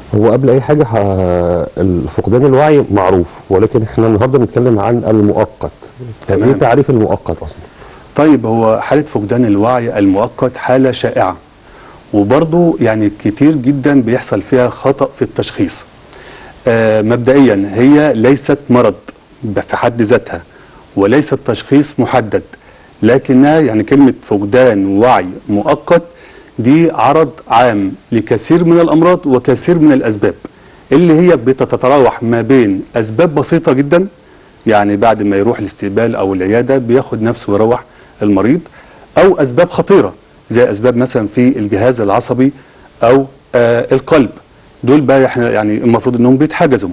هو قبل اي حاجه ه- فقدان الوعي معروف ولكن احنا النهارده بنتكلم عن المؤقت طب تمام. ايه تعريف المؤقت اصلا طيب هو حالة فقدان الوعي المؤقت حالة شائعة وبرضه يعني كتير جدا بيحصل فيها خطأ في التشخيص آه مبدئيا هي ليست مرض في حد ذاتها وليست تشخيص محدد لكنها يعني كلمة فقدان وعي مؤقت دي عرض عام لكثير من الأمراض وكثير من الأسباب اللي هي بتتراوح ما بين أسباب بسيطة جدا يعني بعد ما يروح الاستقبال أو العيادة بياخد نفسه ويروح المريض أو أسباب خطيرة زي أسباب مثلا في الجهاز العصبي أو آه القلب دول بقى احنا يعني المفروض انهم بيتحجزوا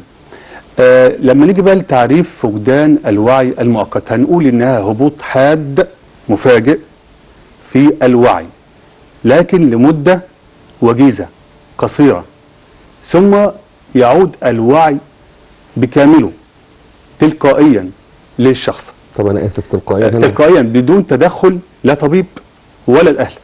آه لما نيجي بقى لتعريف فقدان الوعي المؤقت هنقول انها هبوط حاد مفاجئ في الوعي لكن لمدة وجيزة قصيرة ثم يعود الوعي بكامله تلقائيا للشخص طب انا اسف تلقائيا هنا تلقائيا بدون تدخل لا طبيب ولا الاهل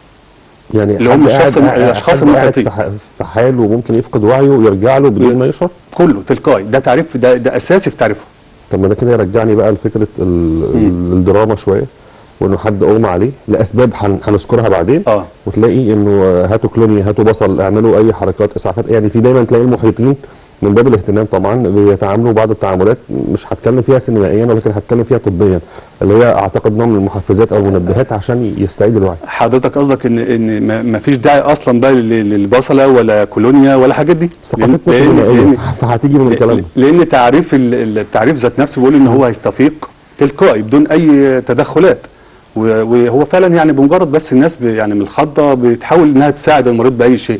يعني اللي هم حد الشخص- قاعد- الأشخاص حد قاعد المحيطين. في ح- في حال وممكن يفقد وعيه ويرجع له بدون ما يشعر كله تلقائي ده تعريف ده, ده اساسي في تعريفه طب ما ده كده يرجعني بقى لفكره ال- مم. الدراما شويه وانه حد اغمى عليه لاسباب هن- هنذكرها بعدين اه وتلاقي انه هاتوا كلوني هاتوا بصل اعملوا اي حركات اسعافات يعني في دايما تلاقي المحيطين من باب الاهتمام طبعا بيتعاملوا بعض التعاملات مش هتكلم فيها سينمائيا ولكن هتكلم فيها طبيا اللي هي اعتقد نوع من المحفزات او المنبهات عشان يستعيد الوعي حضرتك قصدك ان ان ما- ما فيش داعي اصلا بقى لل- للبصله ولا كولونيا ولا الحاجات دي ثقافتنا لأن- سينمائيه لأن- فهتيجي من الكلام لان تعريف ال- التعريف ذات نفسه بيقول ان هو هيستفيق تلقائي بدون اي تدخلات و- وهو فعلا يعني بمجرد بس الناس ب- يعني من الخضه بتحاول انها تساعد المريض باي شيء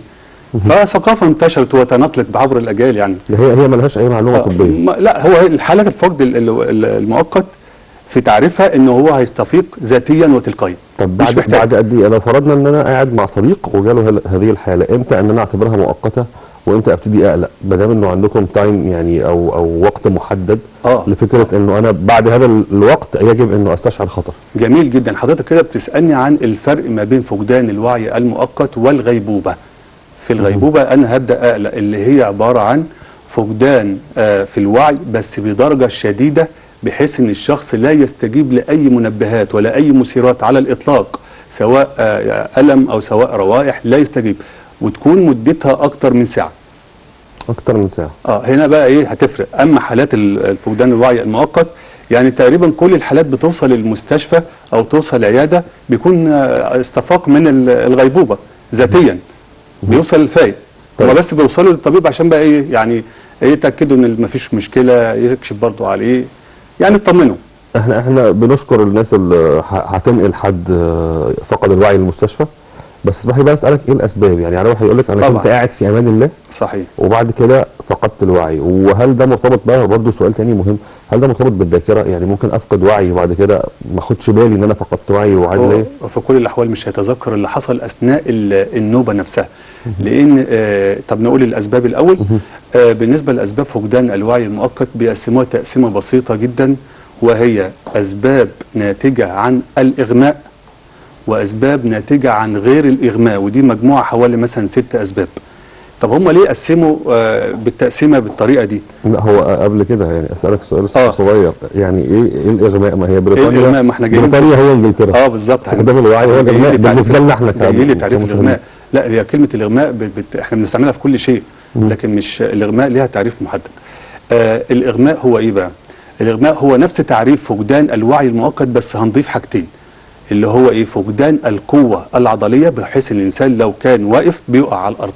فثقافه انتشرت وتناقلت عبر الاجيال يعني هي هي ملهاش اي معلومه آه، طبيه ما- لا هو الحالات الفقد ال- ال- المؤقت في تعريفها ان هو هيستفيق ذاتيا وتلقائيا طب مش بعد محتاج. بعد قد ايه لو فرضنا ان انا قاعد مع صديق وجاله هل- هذه الحاله امتى ان انا اعتبرها مؤقته وامتى ابتدي اقلق ما دام انه عندكم تايم يعني او او وقت محدد اه لفكره انه انا بعد هذا ال- الوقت يجب انه استشعر خطر جميل جدا حضرتك كده بتسالني عن الفرق ما بين فقدان الوعي المؤقت والغيبوبه في الغيبوبه انا هبدا اقلق اللي هي عباره عن فقدان آه، في الوعي بس بدرجه شديده بحيث ان الشخص لا يستجيب لاي منبهات ولا اي مثيرات على الاطلاق سواء آه، الم او سواء روائح لا يستجيب وتكون مدتها اكتر من ساعه اكتر من ساعه اه هنا بقى ايه هتفرق اما حالات ال- الفقدان الوعي المؤقت يعني تقريبا كل الحالات بتوصل المستشفى او توصل العياده بيكون آه، استفاق من ال- الغيبوبه ذاتيا بيوصل الفايق طيب. هما بس بيوصلوا للطبيب عشان بقى ايه يعني ايه يتاكدوا ان مفيش مشكله يكشف برضه عليه يعني اطمنوا احنا احنا بنشكر الناس اللي ه- هتنقل حد آه، فقد الوعي للمستشفى بس اسمح لي بقى اسالك ايه الاسباب يعني على واحد يقول لك انا طبعا. كنت قاعد في امان الله صحيح وبعد كده فقدت الوعي وهل ده مرتبط بقى برضه سؤال تاني مهم هل ده مرتبط بالذاكره يعني ممكن افقد وعي وبعد كده ما اخدش بالي ان انا فقدت وعي وعاد ليا هو في كل الاحوال مش هيتذكر اللي حصل اثناء ال- النوبه نفسها لان آه طب نقول الاسباب الاول آه بالنسبه لاسباب فقدان الوعي المؤقت بيقسموها تقسيمه بسيطه جدا وهي اسباب ناتجه عن الاغماء واسباب ناتجه عن غير الاغماء ودي مجموعه حوالي مثلا ست اسباب طب هم ليه قسموا آه بالتقسيمه بالطريقه دي لا هو قبل كده يعني اسالك سؤال آه. صغير يعني ايه ايه الاغماء ما هي بريطانيا الإغماء؟ ما إحنا جايين- بريطانيا هي انجلترا اه بالظبط فقدان الوعي هو جاي الاغماء لي تعريف- بالنسبه لنا احنا جاي لي تعريف كمشاهدين. الاغماء لا هي كلمه الاغماء بت... بت... احنا بنستعملها في كل شيء مم. لكن مش الاغماء ليها تعريف محدد آه الاغماء هو ايه بقى الاغماء هو نفس تعريف فقدان الوعي المؤقت بس هنضيف حاجتين اللي هو ايه فقدان القوه العضليه بحيث الانسان لو كان واقف بيقع على الارض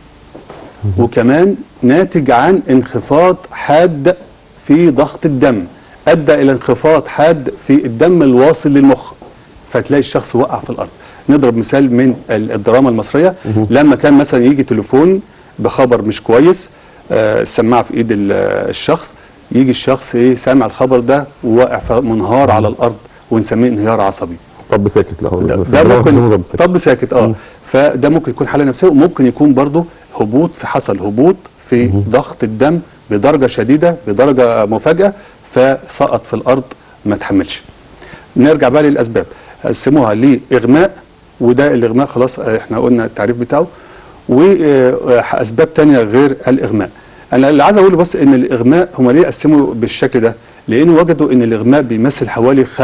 وكمان ناتج عن انخفاض حاد في ضغط الدم ادى الى انخفاض حاد في الدم الواصل للمخ فتلاقي الشخص وقع في الارض نضرب مثال من ال- الدراما المصريه مهم. لما كان مثلا يجي تليفون بخبر مش كويس آه، السماعه في ايد ال- الشخص يجي الشخص ايه سامع الخبر ده وواقع ف- منهار على الارض ونسميه انهيار عصبي طب ساكت لا هو ده, في ده الدراما ممكن بيسموه طب ساكت. طب ساكت اه مم. فده ممكن يكون حاله نفسيه وممكن يكون برضه هبوط في حصل هبوط في مهم. ضغط الدم بدرجه شديده بدرجه مفاجاه فسقط في الارض ما تحملش نرجع بقى للاسباب قسموها لاغماء وده الاغماء خلاص آه، احنا قلنا التعريف بتاعه واسباب تانية غير الاغماء انا اللي عايز اقوله بس ان الاغماء هم ليه قسموا بالشكل ده لان وجدوا ان الاغماء بيمثل حوالي 45%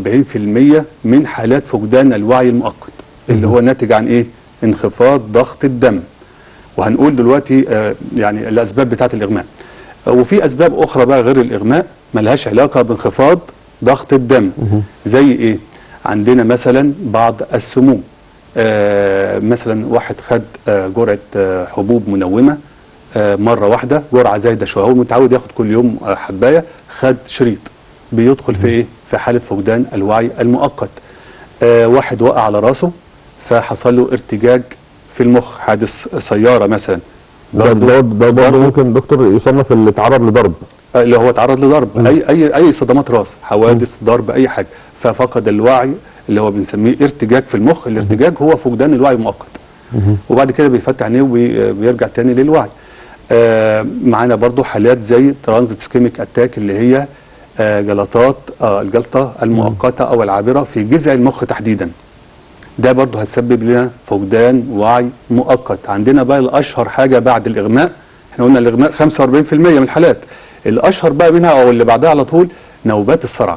من حالات فقدان الوعي المؤقت اللي هو ناتج عن ايه انخفاض ضغط الدم وهنقول دلوقتي آه، يعني الاسباب بتاعه الاغماء آه، وفي اسباب اخرى بقى غير الاغماء ملهاش علاقه بانخفاض ضغط الدم زي ايه عندنا مثلا بعض السموم آه مثلا واحد خد آه جرعه آه حبوب منومه آه مره واحده جرعه زايده شويه هو متعود ياخد كل يوم آه حبايه خد شريط بيدخل في ايه في حاله فقدان الوعي المؤقت آه واحد وقع على راسه فحصل له ارتجاج في المخ حادث سياره مثلا ده برضو- ده ده برضه ممكن دكتور يصنف اللي اتعرض لضرب آه، اللي هو اتعرض لضرب مم. اي اي اي صدمات راس حوادث ضرب اي حاجه ففقد الوعي اللي هو بنسميه ارتجاج في المخ الارتجاج هو فقدان الوعي المؤقت وبعد كده بيفتح عينيه وبيرجع تاني للوعي آه معانا برضو حالات زي ترانزيت سكيميك اتاك اللي هي آه جلطات آه الجلطه المؤقته او العابره في جذع المخ تحديدا ده برضو هتسبب لنا فقدان وعي مؤقت عندنا بقى الاشهر حاجه بعد الاغماء احنا قلنا الاغماء 45% من الحالات الاشهر بقى منها او اللي بعدها على طول نوبات الصرع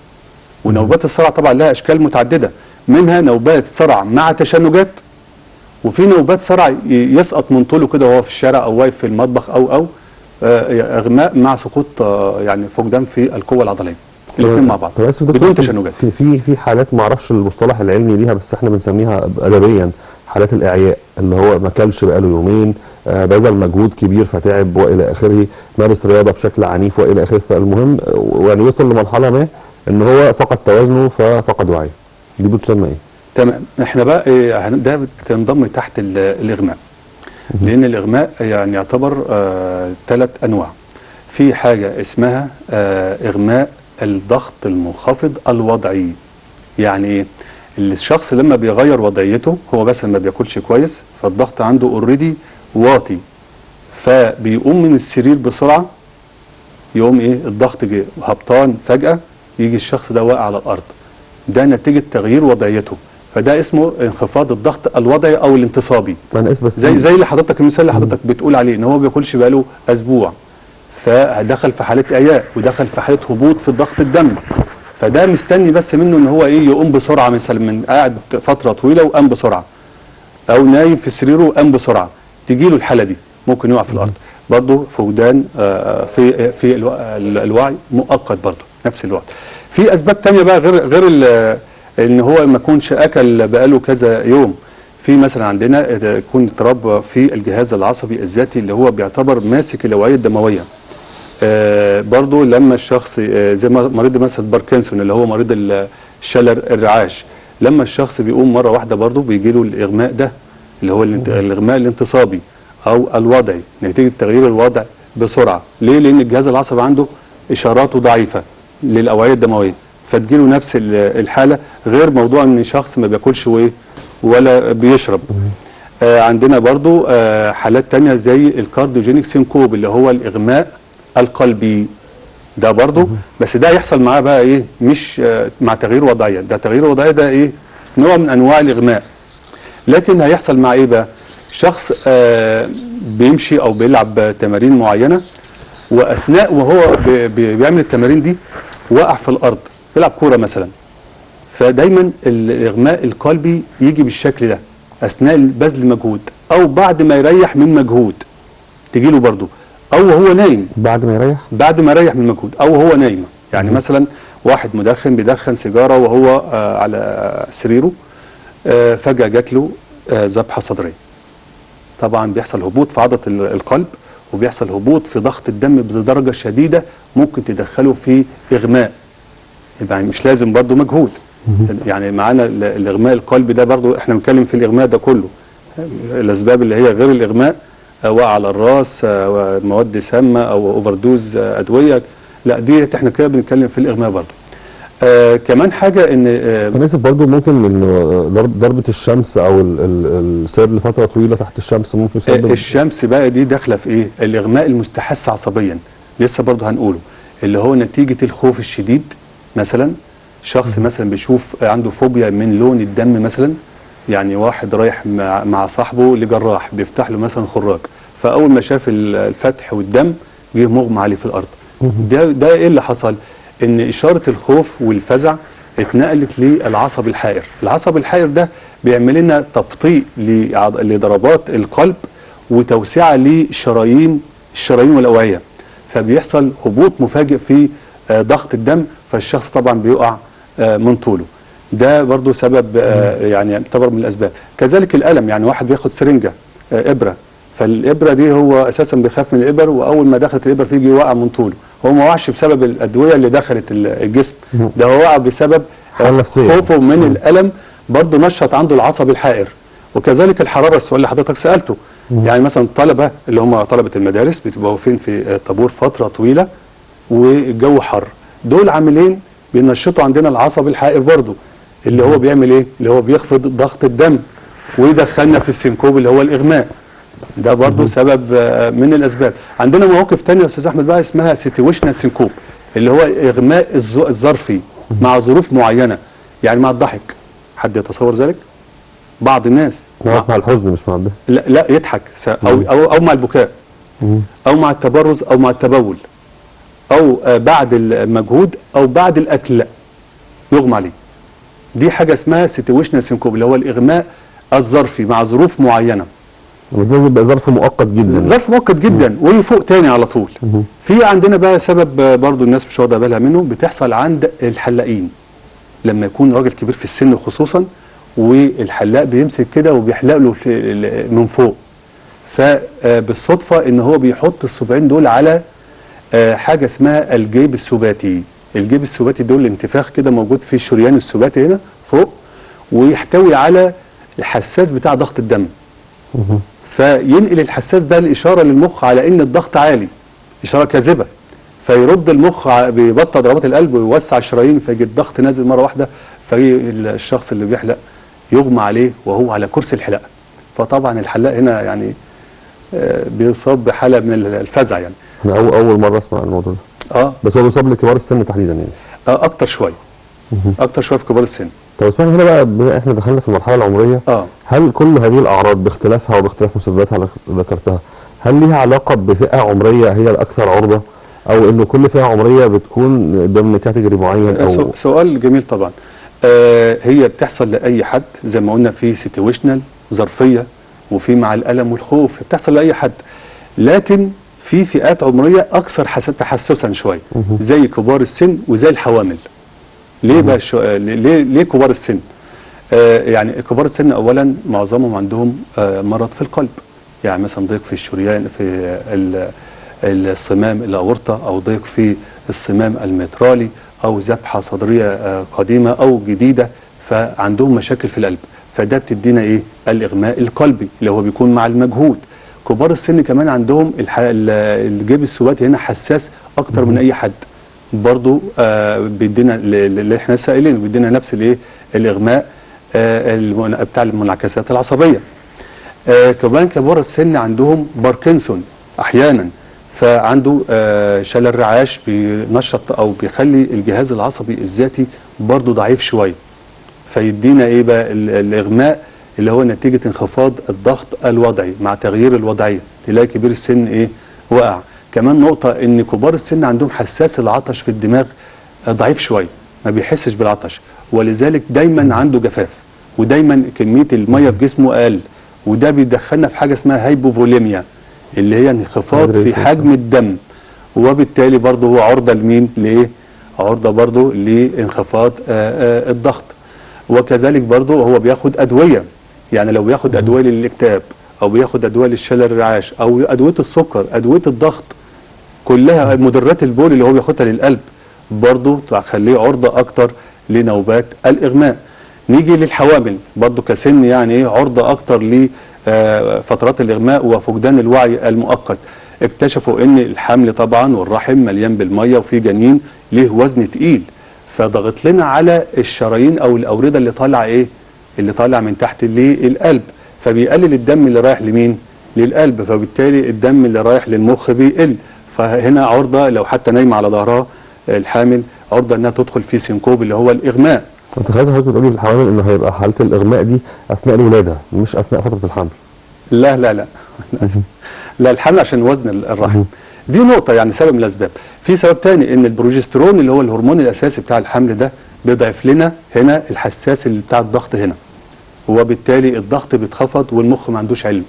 ونوبات الصرع طبعا لها اشكال متعدده منها نوبات صرع مع تشنجات وفي نوبات صرع ي- يسقط من طوله كده وهو في الشارع او واقف في المطبخ او او آه، اغماء مع سقوط آه، يعني فقدان في القوه العضليه الاثنين مع بعض طب اسف دكتور، بدون في- تشنجات في في في حالات ما اعرفش المصطلح العلمي ليها بس احنا بنسميها ادبيا حالات الاعياء اللي هو ما اكلش بقاله يومين آه، بذل مجهود كبير فتعب والى اخره مارس رياضه بشكل عنيف والى اخره فالمهم آه، يعني وصل لمرحله ما ان هو فقد توازنه ففقد وعيه دي بتسمى ايه؟ تمام احنا بقى إيه، هن- ده بتنضم تحت ال- الاغماء لان الاغماء يعني يعتبر ثلاث انواع في حاجه اسمها آه، اغماء الضغط المنخفض الوضعي يعني ايه اللي الشخص لما بيغير وضعيته هو بس ما بياكلش كويس فالضغط عنده اوريدي واطي فبيقوم من السرير بسرعه يقوم ايه الضغط جه هبطان فجاه يجي الشخص ده واقع على الارض ده نتيجه تغيير وضعيته فده اسمه انخفاض الضغط الوضعي او الانتصابي انا اسف بس زي زي اللي حضرتك المثال اللي حضرتك بتقول عليه ان هو ما بياكلش بقاله اسبوع فدخل في حاله اعياء ودخل في حاله هبوط في ضغط الدم فده مستني بس منه ان هو ايه يقوم بسرعه مثلا من قاعد فتره طويله وقام بسرعه او نايم في سريره وقام بسرعه تجي له الحاله دي ممكن يقع في الارض برضه فقدان آه، في في الو- ال- الوعي مؤقت برضه نفس الوقت في اسباب تانية بقى غير غير ال- ان هو ما يكونش اكل بقاله كذا يوم في مثلا عندنا يكون اضطراب في الجهاز العصبي الذاتي اللي هو بيعتبر ماسك الاوعيه الدمويه آه، برضو لما الشخص آه، زي ما- مريض مثلا باركنسون اللي هو مريض ال- الشلل الرعاش لما الشخص بيقوم مره واحده برضو بيجي له الاغماء ده اللي هو الانت- الاغماء الانتصابي او الوضعي نتيجه تغيير الوضع بسرعه ليه لان الجهاز العصبي عنده اشاراته ضعيفه للاوعيه الدمويه فتجيله نفس ال- الحاله غير موضوع ان شخص ما بياكلش وايه ولا بيشرب آه عندنا برضو آه حالات تانية زي الكارديوجينيك سينكوب اللي هو الإغماء القلبي ده برضو بس ده يحصل معاه بقى ايه مش آه مع تغيير وضعية ده تغيير وضعية ده ايه نوع من انواع الإغماء لكن هيحصل مع ايه بقى شخص آه بيمشي او بيلعب تمارين معينة واثناء وهو بي- بي- بيعمل التمارين دي وقع في الارض بيلعب كورة مثلا فدايما الاغماء القلبي يجي بالشكل ده اثناء بذل مجهود او بعد ما يريح من مجهود تجي له برضه او هو نايم بعد ما يريح بعد ما يريح من مجهود او هو نايم يعني مثلا واحد مدخن بيدخن سيجاره وهو آه على سريره آه فجاه جات له آه ذبحه صدريه طبعا بيحصل هبوط في عضله ال- القلب وبيحصل هبوط في ضغط الدم بدرجه شديده ممكن تدخله في اغماء يبقى مش لازم برضه مجهود يعني معانا ال- الاغماء القلبي ده برضه احنا بنتكلم في الاغماء ده كله الاسباب اللي هي غير الاغماء آه، وقع على الراس آه، مواد سامه او اوفر دوز آه، ادويه لا دي احنا كده بنتكلم في الاغماء برضه آه كمان حاجه ان آه انا اسف برضه ممكن انه ضرب- ضربه الشمس او ال- ال- السير لفتره طويله تحت الشمس ممكن يسبب آه، الشمس بقى دي داخله في ايه الاغماء المستحث عصبيا لسه برضه هنقوله اللي هو نتيجه الخوف الشديد مثلا شخص مثلا بيشوف عنده فوبيا من لون الدم مثلا يعني واحد رايح مع, مع صاحبه لجراح بيفتح له مثلا خراج فاول ما شاف ال- الفتح والدم جه مغمى عليه في الارض ده ده ايه اللي حصل ان اشاره الخوف والفزع اتنقلت للعصب الحائر العصب الحائر ده بيعمل لنا تبطيء لعض- لضربات القلب وتوسعه لشرايين الشرايين والاوعيه فبيحصل هبوط مفاجئ في آه، ضغط الدم فالشخص طبعا بيقع آه، من طوله ده برضو سبب آه، يعني يعتبر من الاسباب كذلك الالم يعني واحد بياخد سرنجه آه، ابره فالابره دي هو اساسا بيخاف من الابر واول ما دخلت الابره فيه يجي يوقع من طوله هو ما وقعش بسبب الادويه اللي دخلت ال- الجسم مم. ده هو وقع بسبب آه، حالة نفسية. خوفه من مم. الالم برضه نشط عنده العصب الحائر وكذلك الحراره السؤال اللي حضرتك سالته مم. يعني مثلا الطلبه اللي هم طلبه المدارس بتبقوا واقفين في آه، طابور فتره طويله والجو حر دول عاملين بينشطوا عندنا العصب الحائر برضه اللي هو بيعمل ايه اللي هو بيخفض ضغط الدم ويدخلنا في السنكوب اللي هو الاغماء ده برضه سبب آه، من الاسباب عندنا مواقف تانية يا استاذ احمد بقى اسمها سيتويشنال سنكوب اللي هو اغماء الز- الظرفي مع ظروف معينه يعني مع الضحك حد يتصور ذلك بعض الناس مع مع الحزن مش مع ده لا, لا يضحك س- او مم. او او مع البكاء او مع التبرز او مع التبول او آه، بعد المجهود او بعد الاكل يغمى عليه دي حاجه اسمها سيتويشنال سينكوب اللي هو الاغماء الظرفي مع ظروف معينه لازم يبقى ظرف مؤقت جدا ظرف مؤقت جدا ويفوق تاني على طول مم. في عندنا بقى سبب آه، برضو الناس مش واخده بالها منه بتحصل عند الحلاقين لما يكون راجل كبير في السن خصوصا والحلاق بيمسك كده وبيحلق له في ال- من فوق فبالصدفه ان هو بيحط الصبعين دول على آه، حاجه اسمها الجيب السباتي الجيب السباتي دول انتفاخ كده موجود في الشريان السباتي هنا فوق ويحتوي على الحساس بتاع ضغط الدم مم. فينقل الحساس ده الاشاره للمخ على ان الضغط عالي اشاره كاذبه فيرد المخ ع- بيبطئ ضربات القلب ويوسع الشرايين فيجي الضغط نازل مره واحده فالشخص اللي بيحلق يغمى عليه وهو على كرسي الحلاقه فطبعا الحلاق هنا يعني آه، بيصاب بحاله من الفزع يعني انا أول, اول مره اسمع عن الموضوع ده اه بس هو بيصاب لكبار السن تحديدا يعني آه، اكتر شويه مم. اكتر شويه في كبار السن طب اسمعني هنا بقى بما احنا دخلنا في المرحله العمريه اه هل كل هذه الاعراض باختلافها وباختلاف مسبباتها اللي ذكرتها هل ليها علاقه بفئه عمريه هي الاكثر عرضه او انه كل فئه عمريه بتكون ضمن كاتيجوري معين او سو- سؤال جميل طبعا آه هي بتحصل لاي حد زي ما قلنا في سيتويشنال ظرفيه وفي مع الالم والخوف بتحصل لاي حد لكن في فئات عمريه اكثر حس- تحسسا شويه مهم. زي كبار السن وزي الحوامل ليه بقى الشو... آه، ليه ليه كبار السن آه يعني كبار السن اولا معظمهم عندهم آه مرض في القلب يعني مثلا ضيق في الشريان في ال- الصمام الاورطه او ضيق في الصمام المترالي او ذبحه صدريه آه، قديمه او جديده فعندهم مشاكل في القلب فده بتدينا ايه الاغماء القلبي اللي هو بيكون مع المجهود كبار السن كمان عندهم الح... ال- الجيب السباتي هنا حساس اكتر من اي حد برضو آه بيدينا ل- ل- اللي احنا لسه قايلينه بيدينا نفس الايه الاغماء آه المن- بتاع المنعكسات العصبيه آه كمان كبار السن عندهم باركنسون احيانا فعنده آه شلل رعاش بينشط او بيخلي الجهاز العصبي الذاتي برضه ضعيف شويه فيدينا ايه بقى ال- الاغماء اللي هو نتيجه انخفاض الضغط الوضعي مع تغيير الوضعيه تلاقي كبير السن ايه وقع كمان نقطه ان كبار السن عندهم حساس العطش في الدماغ آه، ضعيف شويه ما بيحسش بالعطش ولذلك دايما عنده جفاف ودايما كميه الميه في جسمه اقل وده بيدخلنا في حاجه اسمها هايبوفوليميا اللي هي انخفاض قادر في يسيطر. حجم الدم وبالتالي برضه هو عرضه لمين لايه عرضه برضه لانخفاض آه، آه، الضغط وكذلك برضه هو بياخد ادويه يعني لو بياخد ادويه للاكتئاب او بياخد ادويه للشلل الرعاش او ادويه السكر ادويه الضغط كلها مدرات البول اللي هو بياخدها للقلب برضه تخليه عرضه اكتر لنوبات الاغماء نيجي للحوامل برضه كسن يعني ايه عرضه اكتر لفترات الاغماء وفقدان الوعي المؤقت اكتشفوا ان الحمل طبعا والرحم مليان بالميه وفي جنين ليه وزن تقيل فضغط لنا على الشرايين او الاورده اللي طالعه ايه اللي طالع من تحت للقلب فبيقلل الدم اللي رايح لمين للقلب فبالتالي الدم اللي رايح للمخ بيقل فهنا عرضه لو حتى نايمه على ظهرها الحامل عرضه انها تدخل في سينكوب اللي هو الاغماء تخيل حضرتك بتقولي في الحوامل انه هيبقى حاله الاغماء دي اثناء الولاده مش اثناء فتره الحمل لا لا لا لا الحمل عشان وزن الرحم دي نقطة يعني سبب من الأسباب في سبب تاني إن البروجسترون اللي هو الهرمون الأساسي بتاع الحمل ده بيضعف لنا هنا الحساس اللي بتاع الضغط هنا وبالتالي الضغط بيتخفض والمخ ما عندوش علم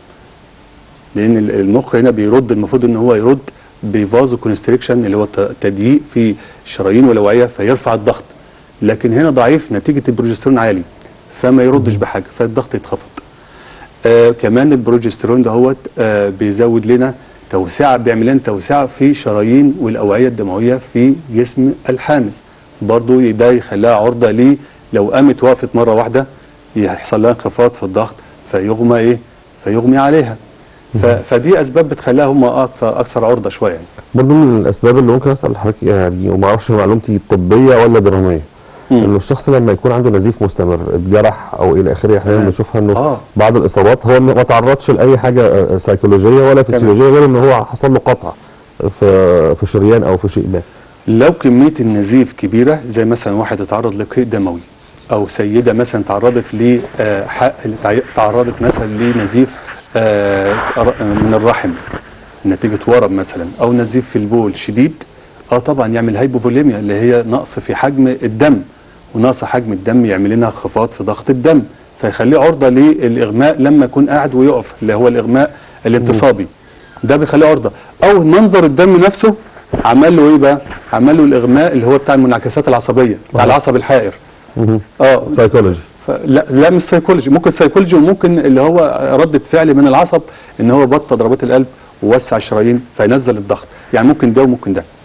لأن ال- المخ هنا بيرد المفروض إن هو يرد بفازو كونستريكشن اللي هو ت- تضييق في الشرايين والأوعية فيرفع الضغط لكن هنا ضعيف نتيجة البروجسترون عالي فما يردش بحاجة فالضغط يتخفض آه كمان البروجسترون دهوت آه بيزود لنا توسعه بيعمل لنا توسعه في شرايين والاوعيه الدمويه في جسم الحامل برضو ده يخليها عرضه ليه لو قامت وقفت مره واحده يحصل لها انخفاض في الضغط فيغمى ايه فيغمي عليها ف- فدي اسباب بتخليها هم اكثر اكثر عرضه شويه يعني. برضه من الاسباب اللي ممكن اسال حضرتك يعني وما اعرفش معلومتي طبيه ولا دراميه انه الشخص لما يكون عنده نزيف مستمر اتجرح او الى اخره احيانا تمام. بنشوفها انه آه. بعض الاصابات هو ما تعرضش لاي حاجه آه، سيكولوجيه ولا فسيولوجيه غير ان هو حصل له قطع في في شريان او في شيء ما لو كميه النزيف كبيره زي مثلا واحد اتعرض لقيء دموي او سيده مثلا تعرضت ل آه، حق- تعرضت مثلا لنزيف آه، من الرحم نتيجه ورم مثلا او نزيف في البول شديد اه طبعا يعمل هايبوفوليميا اللي هي نقص في حجم الدم ونقص حجم الدم يعمل لنا انخفاض في ضغط الدم فيخليه عرضه للاغماء لما يكون قاعد ويقف اللي هو الاغماء الانتصابي ده بيخليه عرضه او منظر الدم نفسه عمل له ايه بقى عمل له الاغماء اللي هو بتاع المنعكسات العصبيه بتاع آه. العصب الحائر اه سايكولوجي ف- لا لا مش سيكولوجي ممكن سيكولوجي وممكن اللي هو ردة فعل من العصب ان هو بطى ضربات القلب ووسع الشرايين فينزل الضغط يعني ممكن ده وممكن ده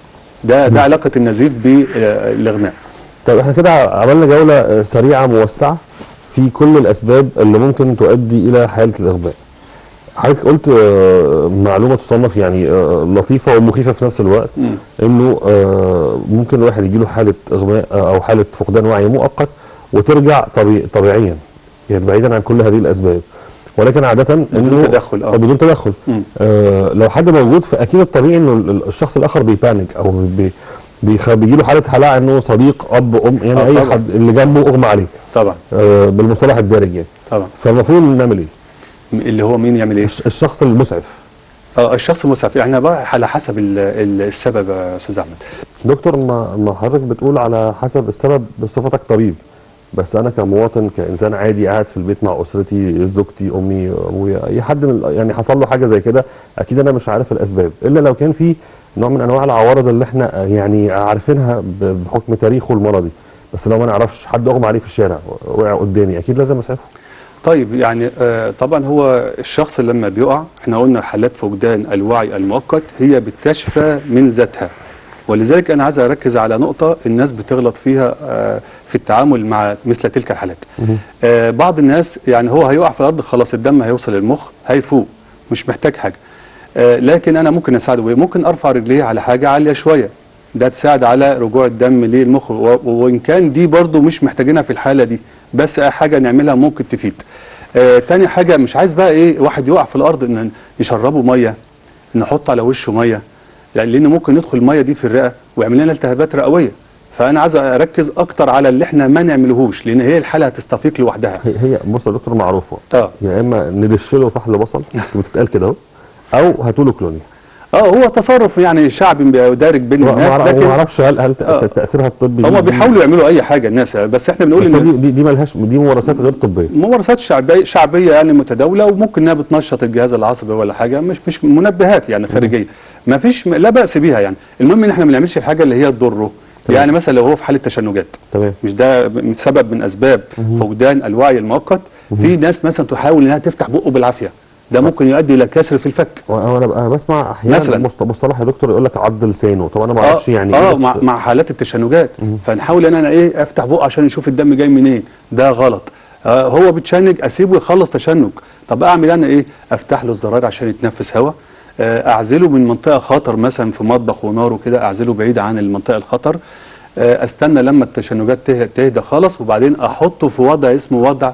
ده ده علاقة النزيف بالاغماء طيب احنا كده عملنا جوله آه، سريعه موسعه في كل الاسباب اللي ممكن تؤدي الى حاله الاغماء حضرتك قلت آه، معلومه تصنف يعني آه، لطيفه ومخيفه في نفس الوقت مم. انه آه، ممكن الواحد يجي له حاله اغماء آه، او حاله فقدان وعي مؤقت وترجع طبيعي طبيعيا يعني بعيدا عن كل هذه الاسباب ولكن عاده بدون تدخل، آه. آه، بدون تدخل مم. آه لو حد موجود فاكيد الطبيعي انه ال- ال- الشخص الاخر بيبانك او بي بيخ- بيجي له حاله هلع انه صديق اب ام يعني آه، اي طبعا. حد اللي جنبه اغمى عليه طبعا آه بالمصطلح الدارج يعني طبعا فالمفروض نعمل ايه؟ اللي هو مين يعمل ايه الش- الشخص المسعف اه الشخص مسعف يعني بقى على حسب ال- ال- السبب يا استاذ احمد دكتور ما ما حضرتك بتقول على حسب السبب بصفتك طبيب بس انا كمواطن كانسان عادي قاعد في البيت مع اسرتي زوجتي امي ابويا اي حد من يعني حصل له حاجه زي كده اكيد انا مش عارف الاسباب الا لو كان في نوع من انواع العوارض اللي احنا يعني عارفينها ب- بحكم تاريخه المرضي بس لو ما نعرفش حد اغمى عليه في الشارع وقع قدامي اكيد لازم اسعفه طيب يعني آه طبعا هو الشخص لما بيقع احنا قلنا حالات فقدان الوعي المؤقت هي بتشفى من ذاتها ولذلك انا عايز اركز على نقطه الناس بتغلط فيها آه في التعامل مع مثل تلك الحالات آه بعض الناس يعني هو هيقع في الارض خلاص الدم هيوصل للمخ هيفوق مش محتاج حاجه آه لكن انا ممكن اساعده بايه ممكن ارفع رجليه على حاجه عاليه شويه ده تساعد على رجوع الدم للمخ و- وان كان دي برضو مش محتاجينها في الحاله دي بس أي حاجه نعملها ممكن تفيد آه تاني حاجه مش عايز بقى ايه واحد يقع في الارض ان يشربه ميه نحط على وشه ميه يعني لان ممكن يدخل الميه دي في الرئه ويعمل لنا التهابات رئويه فانا عايز اركز اكتر على اللي احنا ما نعملهوش لان هي الحاله هتستفيق لوحدها هي هي بص يا دكتور معروفه اه يا اما ندش له فحل بصل بتتقال كده اهو او هاتوا له كلونيا اه هو تصرف يعني شعبي دارج بين ما الناس ما لكن اعرفش هل هل آه. تاثيرها الطبي هم دي- بيحاولوا يعملوا اي حاجه الناس بس احنا بنقول بس ان دي دي, دي ملهاش دي ممارسات غير طبيه ممارسات شعبيه شعبيه يعني متداوله وممكن انها بتنشط الجهاز العصبي ولا حاجه مش مش منبهات يعني خارجيه ما فيش لا باس بيها يعني المهم ان احنا ما بنعملش الحاجه اللي هي تضره تمام. يعني مثلا لو هو في حاله تشنجات تمام مش ده من سبب من اسباب فقدان الوعي المؤقت في ناس مثلا تحاول انها تفتح بقه بالعافيه ده ممكن يؤدي الى كسر في الفك وانا بقى بسمع احيانا مثلاً. مصط- مصطلح يا دكتور يقول لك عض لسانه طب انا ما اعرفش يعني اه ايه بس مع, مع حالات التشنجات مم. فنحاول ان انا ايه افتح بقه عشان نشوف الدم جاي منين ده غلط آه هو بتشنج اسيبه يخلص تشنج طب اعمل انا ايه افتح له الزرار عشان يتنفس هواء آه اعزله من منطقه خطر مثلا في مطبخ ونار وكده اعزله بعيد عن المنطقه الخطر آه استنى لما التشنجات ته- تهدى خالص وبعدين احطه في وضع اسمه وضع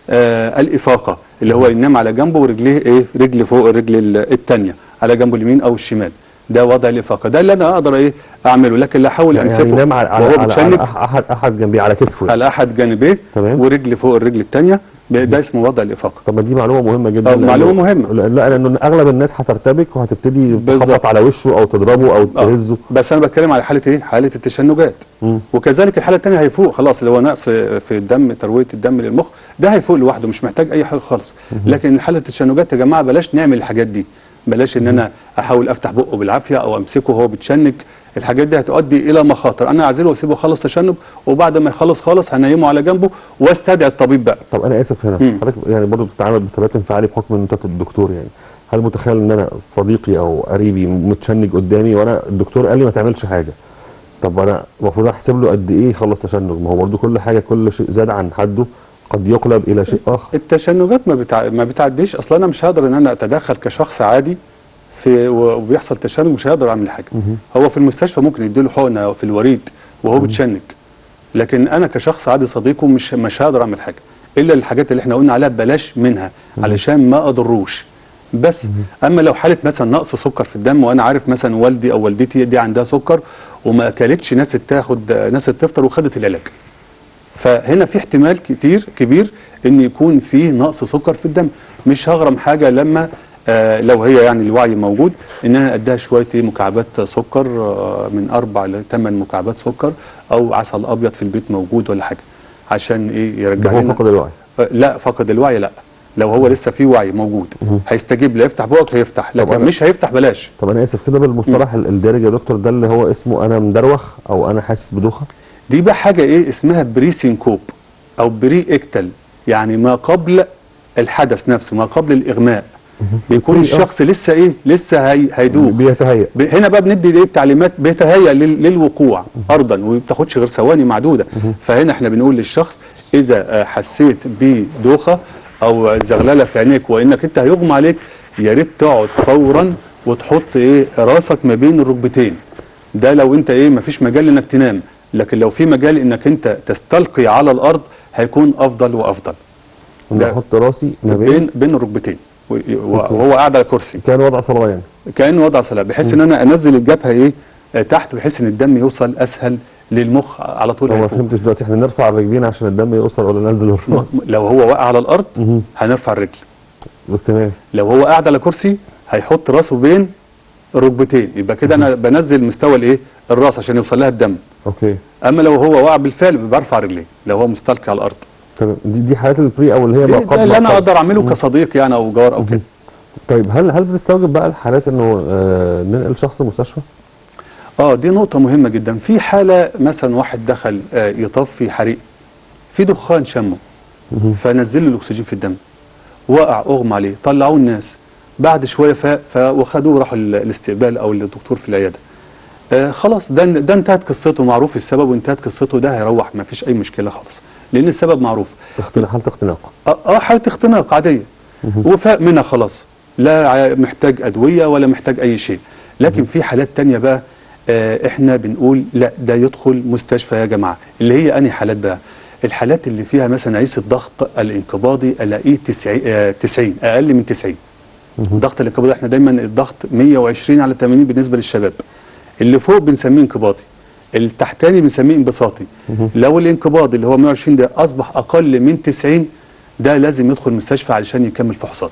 آه الافاقه اللي هو ينام على جنبه ورجليه ايه رجل فوق الرجل ال- التانية على جنبه اليمين او الشمال ده وضع الافاقه ده اللي انا اقدر ايه اعمله لكن لا احاول يعني امسكه ينام على على, وهو على, بيتشنج على أح- احد احد جنبيه على كتفه على احد جانبيه تمام. ورجل فوق الرجل الثانيه ده اسمه وضع الافاقه طب ما دي معلومه مهمه جدا آه، لأنه- معلومة مهمة. لا لا، لانه اغلب الناس هترتبك وهتبتدي بالظبط. تخبط على وشه او تضربه او آه. تهزه بس انا بتكلم على حاله ايه حاله التشنجات مم. وكذلك الحاله الثانيه هيفوق خلاص اللي هو نقص في الدم ترويه الدم للمخ ده هيفوق لوحده مش محتاج اي حاجه خالص لكن حاله التشنجات يا جماعه بلاش نعمل الحاجات دي بلاش ان انا احاول افتح بقه بالعافيه او امسكه وهو بيتشنج الحاجات دي هتؤدي الى مخاطر انا اعزله واسيبه يخلص تشنج وبعد ما يخلص خالص هنيمه على جنبه واستدعي الطبيب بقى طب انا اسف هنا مم. حضرتك يعني برضه بتتعامل بثبات انفعالي بحكم ان انت الدكتور يعني هل متخيل ان انا صديقي او قريبي متشنج قدامي وانا الدكتور قال لي ما تعملش حاجه طب انا المفروض احسب له قد ايه يخلص تشنج ما هو برضه كل حاجه كل شيء زاد عن حده قد يقلب الى شيء اخر التشنجات ما بتع... ما بتعديش اصلا انا مش هقدر ان انا اتدخل كشخص عادي في و- وبيحصل تشنج مش هقدر اعمل حاجه مهم. هو في المستشفى ممكن يديله حقنه في الوريد وهو بيتشنج لكن انا كشخص عادي صديقه مش مش هقدر اعمل حاجه الا الحاجات اللي احنا قلنا عليها بلاش منها علشان ما اضروش بس اما لو حاله مثلا نقص سكر في الدم وانا عارف مثلا والدي او والدتي دي عندها سكر وما اكلتش ناس تاخد ناس تفطر وخدت العلاج فهنا في احتمال كتير كبير ان يكون في نقص سكر في الدم مش هغرم حاجه لما آه لو هي يعني الوعي موجود ان انا اديها شويه إيه مكعبات سكر آه من اربع لثمان مكعبات سكر او عسل ابيض في البيت موجود ولا حاجه عشان ايه ده يرجع هو لنا فقد الوعي آه، لا فقد الوعي لا لو هو لسه في وعي موجود مهم. هيستجيب لا يفتح بقك هيفتح لكن أنا- مش هيفتح بلاش طب انا اسف كده بالمصطلح ال- الدارج يا دكتور ده اللي هو اسمه انا مدروخ او انا حاسس بدوخه دي بقى حاجه ايه اسمها بري سينكوب او بري اكتل يعني ما قبل الحدث نفسه ما قبل الاغماء بيكون بري- آه. الشخص لسه ايه لسه هي هيدوب بيتهيأ ب- هنا بقى بندي ايه التعليمات بيتهيأ لل- للوقوع ارضا وما بتاخدش غير ثواني معدوده فهنا احنا بنقول للشخص اذا آه، حسيت بدوخه او زغلله في عينيك وانك انت هيغمى عليك يا ريت تقعد فورا وتحط ايه راسك ما بين الركبتين ده لو انت ايه مفيش مجال انك تنام لكن لو في مجال انك انت تستلقي على الارض هيكون افضل وافضل ان ده احط راسي ما بين بين بين الركبتين و- وهو قاعد على كرسي كان وضع صلاه يعني كانه وضع صلاه بحيث ان انا انزل الجبهه ايه آه، تحت بحيث ان الدم يوصل اسهل للمخ على طول هو ما هيفوق. فهمتش دلوقتي احنا نرفع الرجلين عشان الدم يوصل ولا ننزل الراس م- لو هو واقع على الارض مهم. هنرفع الرجل تمام لو هو قاعد على كرسي هيحط راسه بين الركبتين يبقى كده انا بنزل مستوى الايه الراس عشان يوصل لها الدم اوكي اما لو هو واقع بالفعل برفع رجليه لو هو مستلقي على الارض تمام دي دي حالات البري او اللي هي ما ده قبل اللي ما انا قبل. اقدر اعمله مم. كصديق يعني او جار او كده طيب هل هل بنستوجب بقى الحالات انه آه ننقل شخص المستشفى؟ اه دي نقطة مهمة جدا في حالة مثلا واحد دخل آه، يطفي حريق في دخان شمه مهم. فنزل له الاكسجين في الدم وقع اغمى عليه طلعوه الناس بعد شويه فاق ف- وخدوه راحوا ال- الاستقبال او الدكتور في العياده آه خلاص ده ده انتهت قصته معروف السبب وانتهت قصته ده هيروح ما فيش اي مشكله خالص لان السبب معروف اختنا- حاله اختناق اه آه، حاله اختناق عاديه مهم. وفاق منها خلاص لا ع- محتاج ادويه ولا محتاج اي شيء لكن في حالات تانية بقى آه احنا بنقول لا ده يدخل مستشفى يا جماعه اللي هي انهي حالات بقى الحالات اللي فيها مثلا عيس الضغط الانقباضي الاقيه 90 آه، 90 اقل من 90 مهم. الضغط الانقباضي احنا دايما الضغط 120 على 80 بالنسبه للشباب اللي فوق بنسميه انقباضي التحتاني بنسميه انبساطي مهم. لو الانقباض اللي هو 120 ده اصبح اقل من 90 ده لازم يدخل المستشفى علشان يكمل فحوصات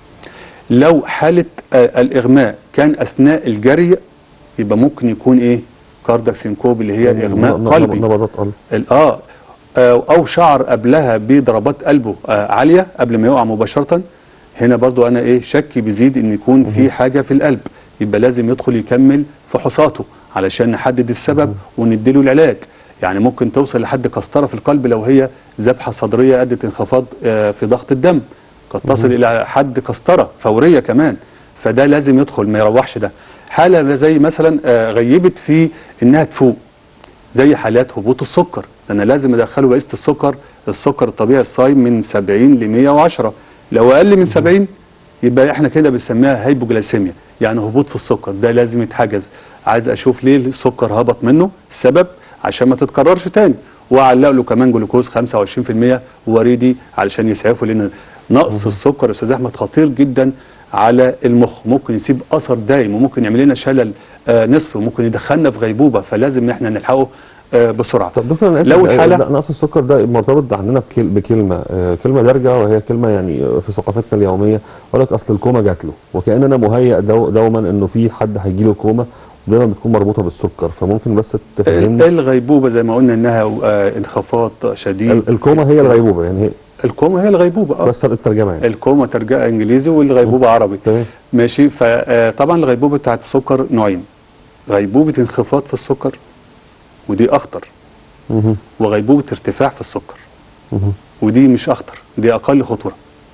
لو حاله آه، الاغماء كان اثناء الجري يبقى ممكن يكون ايه كاردك سينكوب اللي هي اغماء نبض- قلبي نبضات قلب ال- اه آه، او شعر قبلها بضربات قلبه آه، عاليه قبل ما يقع مباشره هنا برضو انا ايه شكي بيزيد ان يكون في حاجه في القلب يبقى لازم يدخل يكمل فحوصاته علشان نحدد السبب ونديله العلاج يعني ممكن توصل لحد قسطره في القلب لو هي ذبحه صدريه ادت انخفاض آه، في ضغط الدم قد تصل الى حد قسطره فوريه كمان فده لازم يدخل ما يروحش ده حاله زي مثلا آه، غيبت في انها تفوق زي حالات هبوط السكر انا لازم ادخله بقيسه السكر السكر الطبيعي الصايم من 70 ل 110 لو اقل من 70 يبقى احنا كده بنسميها هايبوجلايسيميا يعني هبوط في السكر ده لازم يتحجز عايز اشوف ليه السكر هبط منه السبب عشان ما تتكررش تاني واعلق له كمان جلوكوز 25% وريدي علشان يسعفه لان نقص السكر يا استاذ احمد خطير جدا على المخ ممكن يسيب اثر دايم وممكن يعمل لنا شلل آه، نصفي وممكن يدخلنا في غيبوبه فلازم احنا نلحقه آه، بسرعه طب دكتور انا اسف لو ده- الحالة- ده نقص السكر ده مرتبط عندنا بكل- بكلمه آه، كلمه دارجه وهي كلمه يعني آه، في ثقافتنا اليوميه يقول لك اصل الكوما جات له وكان انا مهيئ دو دوما انه في حد هيجي له كوما دايما بتكون مربوطه بالسكر فممكن بس تفهمني الغيبوبه زي ما قلنا انها آه، انخفاض شديد ال- الكوما هي الغيبوبه يعني هي الكوما هي الغيبوبه اه بس الترجمه يعني الكوما ترجمه انجليزي والغيبوبه عربي تمام ماشي فطبعا الغيبوبه بتاعت السكر نوعين غيبوبه انخفاض في السكر ودي اخطر مهم. وغيبوبه ارتفاع في السكر مهم. ودي مش اخطر دي اقل خطوره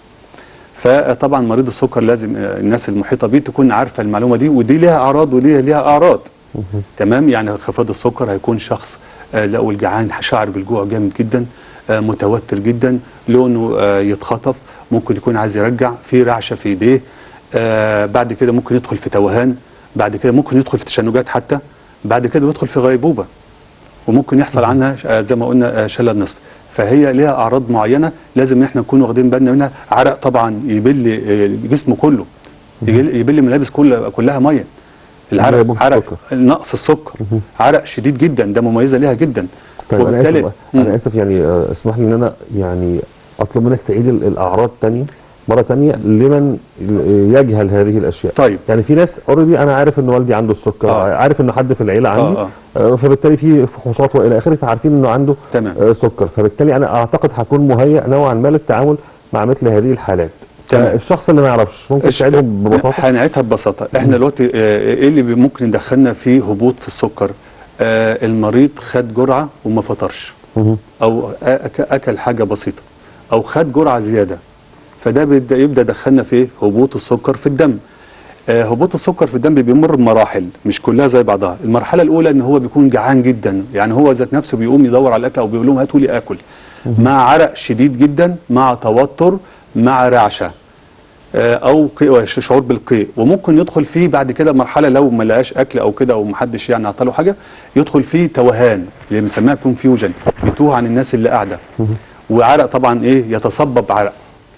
فطبعا مريض السكر لازم آه، الناس المحيطه بيه تكون عارفه المعلومه دي ودي ليها اعراض وليها ليها اعراض مهم. تمام يعني انخفاض السكر هيكون شخص آه، لقوا الجعان شعر بالجوع جامد جدا آه، متوتر جدا لونه آه، يتخطف ممكن يكون عايز يرجع في رعشه في ايديه آه، بعد كده ممكن يدخل في توهان بعد كده ممكن يدخل في تشنجات حتى بعد كده يدخل في غيبوبه وممكن يحصل عنها آه، زي ما قلنا آه، شلل نصف فهي ليها اعراض معينه لازم احنا نكون واخدين بالنا منها عرق طبعا يبل آه، جسمه كله يبل يبل ملابس كل كلها ميه العرق غيبوبة عرق السكر. نقص السكر مهم. عرق شديد جدا ده مميزه ليها جدا طيب انا وبالتالي- اسف مم. انا اسف يعني آه، اسمح لي ان انا يعني اطلب منك تعيد ال- الاعراض تانية مره تانية لمن يجهل هذه الاشياء طيب يعني في ناس اوريدي انا عارف ان والدي عنده السكر آه. عارف ان حد في العيله عندي آه، آه. فبالتالي في فحوصات والى اخره فعارفين انه عنده تمام آه، سكر فبالتالي انا اعتقد هكون مهيئ نوعا ما للتعامل مع مثل هذه الحالات تمام. آه، الشخص اللي ما يعرفش ممكن إيش- تساعدهم ببساطه هنعيدها ببساطه احنا دلوقتي آه، ايه اللي بي- ممكن يدخلنا في هبوط في السكر آه، المريض خد جرعه وما فطرش مهم. او أك- اكل حاجه بسيطه او خد جرعه زياده فده بيبدا يبدا يدخلنا في هبوط السكر في الدم آه، هبوط السكر في الدم بيمر بمراحل مش كلها زي بعضها المرحله الاولى ان هو بيكون جعان جدا يعني هو ذات نفسه بيقوم يدور على الاكل او بيقول لهم هاتوا لي اكل مع عرق شديد جدا مع توتر مع رعشه آه، او قيء- شعور بالقيء وممكن يدخل فيه بعد كده مرحله لو ما لقاش اكل او كده او محدش يعني عطاله حاجه يدخل فيه توهان اللي بنسميها كونفيوجن يتوه عن الناس اللي قاعده وعرق طبعا ايه يتصبب عرق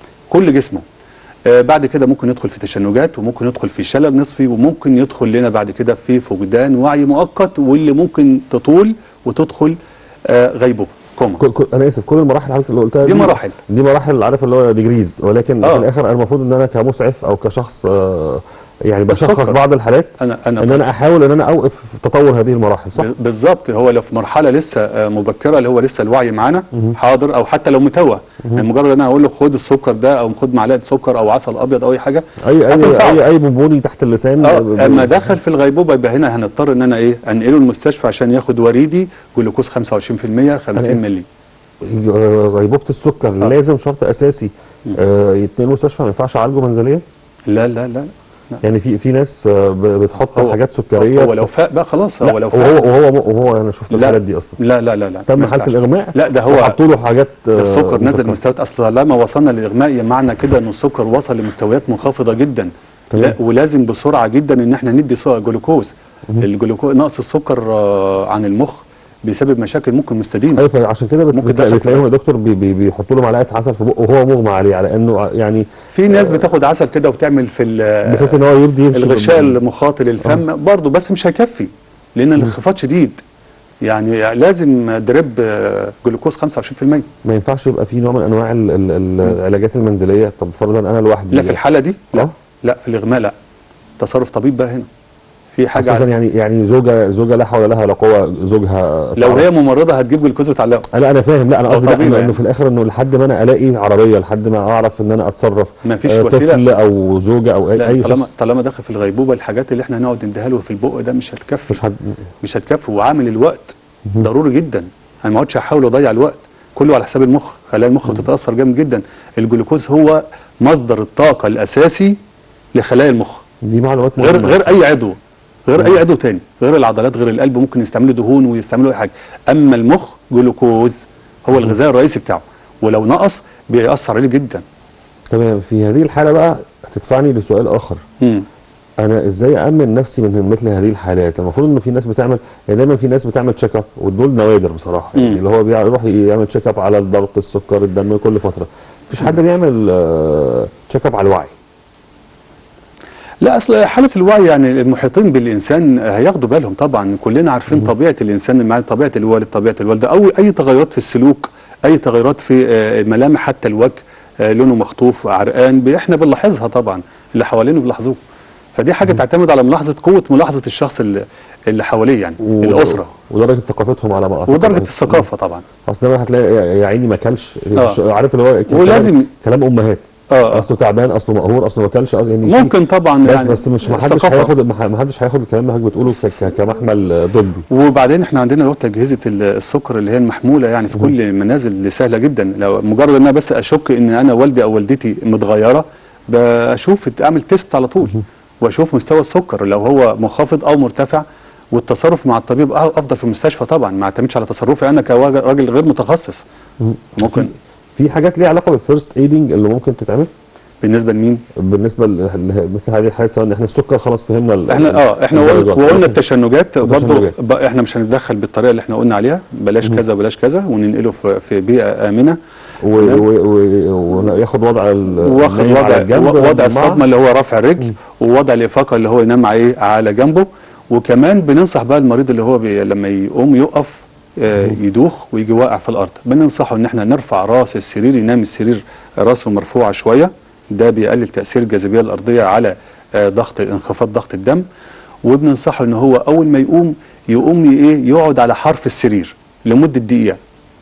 كل جسمه آه بعد كده ممكن يدخل في تشنجات وممكن يدخل في شلل نصفي وممكن يدخل لنا بعد كده في فقدان وعي مؤقت واللي ممكن تطول وتدخل آه غيبوبه كوما كل- كل- انا اسف كل المراحل حضرتك اللي قلتها دي مراحل. دي مراحل عارف اللي هو ديجريز ولكن آه. في الاخر أنا المفروض ان انا كمسعف او كشخص آه، يعني بشخص السكر. بعض الحالات انا انا ان انا احاول ان انا اوقف تطور هذه المراحل صح؟ ب- بالظبط هو لو في مرحله لسه آه، مبكره اللي هو لسه الوعي معانا مهم. حاضر او حتى لو متوه يعني مجرد ان انا اقول له خد السكر ده او خد معلقه سكر او عسل ابيض او اي حاجه اي اي هتنفعه. اي اي بونبوني تحت اللسان ب- اه ب- اما دخل في الغيبوبه يبقى هنا هنضطر ان انا ايه انقله المستشفى عشان ياخد وريدي جلوكوز 25% 50 آسف. مللي آه، غيبوبه السكر آه. لازم شرط اساسي مم. آه، يتنقل مستشفى ما ينفعش اعالجه منزليا لا لا لا يعني في في ناس آه، ب- بتحط هو- حاجات سكريه هو لو فاق بقى خلاص لا هو لو وهو فاق وهو وهو انا شفت لا. الحالات دي اصلا لا لا لا لا تم ما حاله ينفعش. الاغماء لا ده هو وحطوا له حاجات آه، السكر نزل مسكرة. مستويات اصل لما وصلنا للاغماء يعني معنى كده ان السكر وصل لمستويات منخفضه جدا تمام. لا ولازم بسرعه جدا ان احنا ندي سو- جلوكوز الجلوكوز نقص السكر آه، عن المخ بيسبب مشاكل ممكن مستديمه ايوه فعشان كده بت- ممكن بتلاقي تدخل بتلاقيهم يا دكتور بي- بي- بيحطوا له معلقه عسل في بقه وهو مغمى عليه على انه ع- يعني في ناس بتاخد عسل كده وبتعمل في ال- بحيث ان هو يبدي يمشي الغشاء بال- المخاطي للفم برضه بس مش هيكفي لان الانخفاض شديد يعني لازم دريب آه، جلوكوز 25% ما ينفعش يبقى في نوع من انواع ال- ال- ال- العلاجات المنزليه طب فرضا انا لوحدي لا في الحاله دي لا آه. لا الاغماء لا تصرف طبيب بقى هنا في حاجه اساسا يعني يعني زوجه زوجه لا حول لها لا قوه زوجها لو تعرف. هي ممرضه هتجيب جلوكوز وتعلقه لا انا فاهم لا انا أو قصدي لا طبيبة انه يعني. إنه في الاخر انه لحد ما انا الاقي عربيه لحد ما اعرف ان انا اتصرف ما فيش آه، وسيله طفل او زوجه او اي, لا أي طالما شخص طالما داخل في الغيبوبه الحاجات اللي احنا هنقعد نديها له في البق ده مش هتكفي مش حد مش هتكفي وعامل الوقت ضروري جدا انا ما اقعدش احاول اضيع الوقت كله على حساب المخ خلايا المخ بتتاثر جامد جدا الجلوكوز هو مصدر الطاقه الاساسي لخلايا المخ دي معلومات غير مهمة. غير اي عضو غير اي عضو تاني غير العضلات غير القلب ممكن يستعملوا دهون ويستعملوا اي حاجه اما المخ جلوكوز هو الغذاء الرئيسي بتاعه ولو نقص بيأثر عليه جدا تمام في هذه الحاله بقى هتدفعني لسؤال اخر مم. انا ازاي امن نفسي من مثل هذه الحالات المفروض انه في ناس بتعمل يعني دايما في ناس بتعمل تشيك اب ودول نوادر بصراحه يعني مم. اللي هو بيروح يعمل تشيك اب على الضغط السكر الدم كل فتره مفيش حد بيعمل تشيك اب على الوعي لا اصل حاله الوعي يعني المحيطين بالانسان هياخدوا بالهم طبعا كلنا عارفين طبيعه الانسان مع طبيعه الوالد طبيعه الوالده او اي تغيرات في السلوك اي تغيرات في آه، ملامح حتى الوجه آه، لونه مخطوف عرقان ب- احنا بنلاحظها طبعا اللي حوالينه بيلاحظوه فدي حاجه تعتمد على ملاحظه قوه ملاحظه الشخص اللي, اللي حواليه يعني و- الاسره ودرجه ثقافتهم على ما أعتقد. ودرجه الثقافه طبعا اصل دايما هتلاقي يا- يا عيني ما كلش آه. عارف اللي هو كلام- ولازم- كلام امهات اه اصله تعبان اصله مقهور اصله ما كلش أصله يعني ممكن طبعا بس يعني بس مش ما حدش الثقافة. هياخد ما حدش هياخد الكلام اللي حضرتك بتقوله ك- ك- كمحمل ضدي وبعدين احنا عندنا لو اجهزه ال- السكر اللي هي المحموله يعني في كل المنازل اللي سهله جدا لو مجرد ان انا بس اشك ان انا والدي او والدتي متغيره بشوف اعمل تيست على طول واشوف مستوى السكر لو هو منخفض او مرتفع والتصرف مع الطبيب أه- افضل في المستشفى طبعا ما اعتمدش على تصرفي انا كراجل غير متخصص ممكن في حاجات ليها علاقه بالفيرست ايدنج اللي ممكن تتعمل بالنسبه لمين بالنسبه لمثل هذه الحالات سواء ان احنا السكر خلاص فهمنا ال- احنا اه احنا وقل- الدرجات. وقلنا التشنجات برضه التشنجات. ب- احنا مش هنتدخل بالطريقه اللي احنا قلنا عليها بلاش كذا وبلاش كذا وننقله في في بيئه امنه و- و- و- وياخد وضع ال- واخد النايم على وضع الجنب وضع مع- الصدمه اللي هو رفع الرجل ووضع الافاقه اللي هو ينام عليه على جنبه وكمان بننصح بقى المريض اللي هو بي لما يقوم يقف آه، يدوخ ويجي واقع في الارض بننصحه ان احنا نرفع راس السرير ينام السرير راسه مرفوعه شويه ده بيقلل تاثير الجاذبيه الارضيه على آه، ضغط انخفاض ضغط الدم وبننصحه ان هو اول ما يقوم يقوم ي- ايه يقعد على حرف السرير لمده دقيقه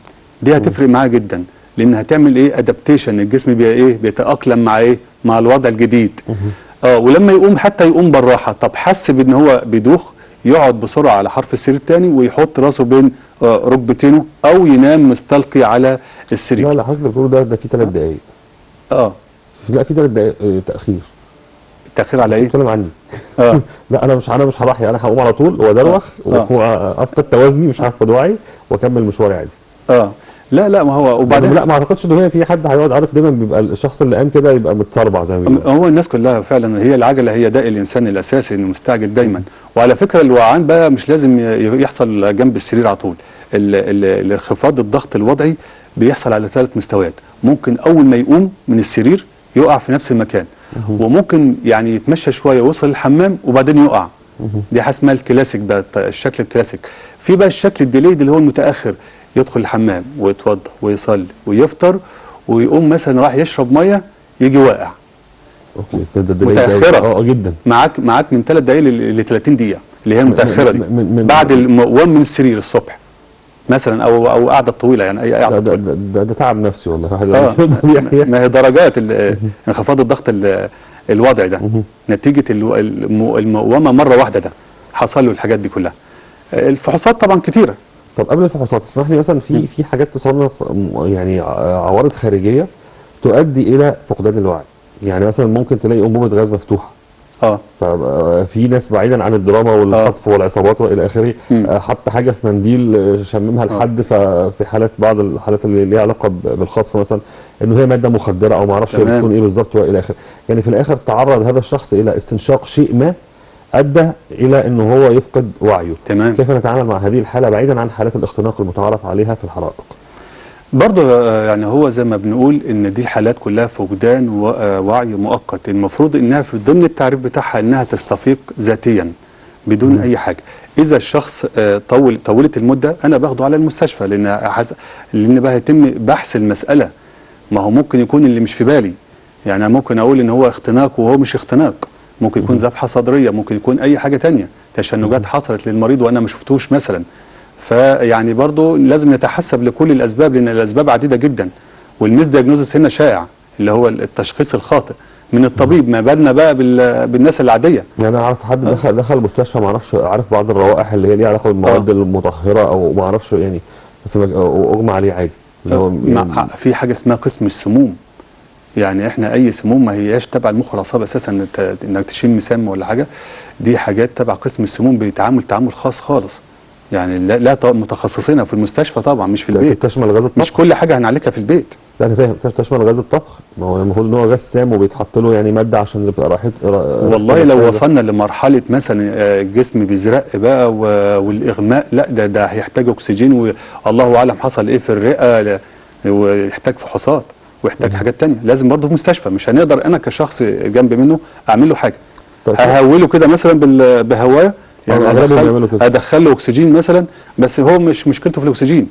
دي هتفرق معاه جدا لان هتعمل ايه ادابتيشن الجسم بي ايه بيتاقلم مع ايه مع الوضع الجديد اه ولما يقوم حتى يقوم بالراحه طب حس بان هو بيدوخ يقعد بسرعه على حرف السرير الثاني ويحط راسه بين آه ركبتينه او ينام مستلقي على لا السرير لا حضرتك بتقوله ده ده في ثلاث دقائق اه لا في ثلاث دقائق آه، تاخير التاخير على ايه بتتكلم عني اه لا انا مش انا مش هضحي انا هقوم على طول وادروخ آه. وافقد توازني مش هفقد وعي واكمل مشواري عادي اه لا لا ما هو وبعدين لا ما اعتقدش ان هي في حد هيقعد عارف دايما بيبقى الشخص اللي قام كده يبقى متسربع زي ما بيقولوا هو الناس كلها فعلا هي العجله هي داء الانسان الاساسي انه مستعجل دايما وعلى فكره الوعان بقى مش لازم ي- يحصل جنب السرير على طول ال- ال- الانخفاض الضغط الوضعي بيحصل على ثلاث مستويات ممكن اول ما يقوم من السرير يقع في نفس المكان وممكن يعني يتمشى شويه ويوصل الحمام وبعدين يقع دي حاجه اسمها الكلاسيك ده الت- الشكل الكلاسيك في بقى الشكل الديليد اللي هو المتاخر يدخل الحمام ويتوضا ويصلي ويفطر ويقوم مثلا راح يشرب ميه يجي واقع اوكي ده ده ده ليه متأخرة. اه آه، جدا معاك معاك من 3 دقائق ل 30 دقيقه اللي هي المتاخره دي من- من- بعد القوام من السرير الصبح مثلا او او قعده طويله يعني اي ده, قعده ده, طويله ده, ده, ده تعب نفسي والله الواحد اه مش يقدر يحيا. ما هي درجات ال- انخفاض الضغط ال- الوضعي ده مهم. نتيجه الو- الم- المقاومه مره واحده ده حصل له الحاجات دي كلها الفحوصات طبعا كتيره طب قبل الفحوصات اسمح لي مثلا في في حاجات تصنف م- يعني ع- عوارض خارجيه تؤدي الى فقدان الوعي يعني مثلا ممكن تلاقي انبوبه غاز مفتوحه اه ففي ناس بعيدا عن الدراما والخطف والعصابات والى اخره مم. آه، حط حاجه في منديل آه، شممها لحد ففي حالات بعض الحالات اللي ليها علاقه ب- بالخطف مثلا انه هي ماده مخدره او ما اعرفش هي تمام. بتكون ايه بالظبط والى اخره يعني في الاخر تعرض هذا الشخص الى استنشاق شيء ما ادى الى انه هو يفقد وعيه تمام كيف نتعامل مع هذه الحاله بعيدا عن حالات الاختناق المتعارف عليها في الحرائق برضه آه، يعني هو زي ما بنقول ان دي حالات كلها فقدان و- آه، وعي مؤقت المفروض انها في ضمن التعريف بتاعها انها تستفيق ذاتيا بدون مم. اي حاجه اذا الشخص آه، طول طولت المده انا باخده على المستشفى لان حس- لان بقى هيتم بحث المساله ما هو ممكن يكون اللي مش في بالي يعني أنا ممكن اقول ان هو اختناق وهو مش اختناق ممكن يكون ذبحه صدريه ممكن يكون اي حاجه تانية تشنجات حصلت للمريض وانا ما شفتوش مثلا فيعني برضو لازم نتحسب لكل الاسباب لان الاسباب عديده جدا والميس دياجنوزس هنا شائع اللي هو التشخيص الخاطئ من الطبيب ما بالنا بقى بال- بالناس العاديه يعني انا عرفت حد دخل دخل المستشفى ما اعرفش عارف بعض الروائح اللي هي ليها علاقه بالمواد آه. المطهره او ما اعرفش يعني في مج... أو اغمى عليه عادي اللي هو مع في حاجه اسمها قسم السموم يعني احنا اي سموم ما هياش تبع المخ والاعصاب اساسا إن ت- انك تشم سم ولا حاجه دي حاجات تبع قسم السموم بيتعامل تعامل خاص خالص يعني لا, لا ط- متخصصين في المستشفى طبعا مش في البيت تشمل غاز الطبخ مش كل حاجه هنعالجها في البيت لا انا فاهم تشمل غاز الطبخ ما هو المفروض ان هو غاز سام وبيتحط له يعني ماده عشان اللي بتبقى راحت والله لو وصلنا لمرحله مثلا آه، الجسم بيزرق بقى و- والاغماء لا ده ده هيحتاج اكسجين والله اعلم حصل ايه في الرئه ل- ويحتاج فحوصات ويحتاج حاجات تانية لازم برضه في مستشفى مش هنقدر انا كشخص جنب منه اعمل له حاجه طيب. ههوله كده مثلا بال- بهوايه يعني آه، أغلبهم أدخل- بيعملوا كده. ادخل له اكسجين مثلا بس هو مش مشكلته في الاكسجين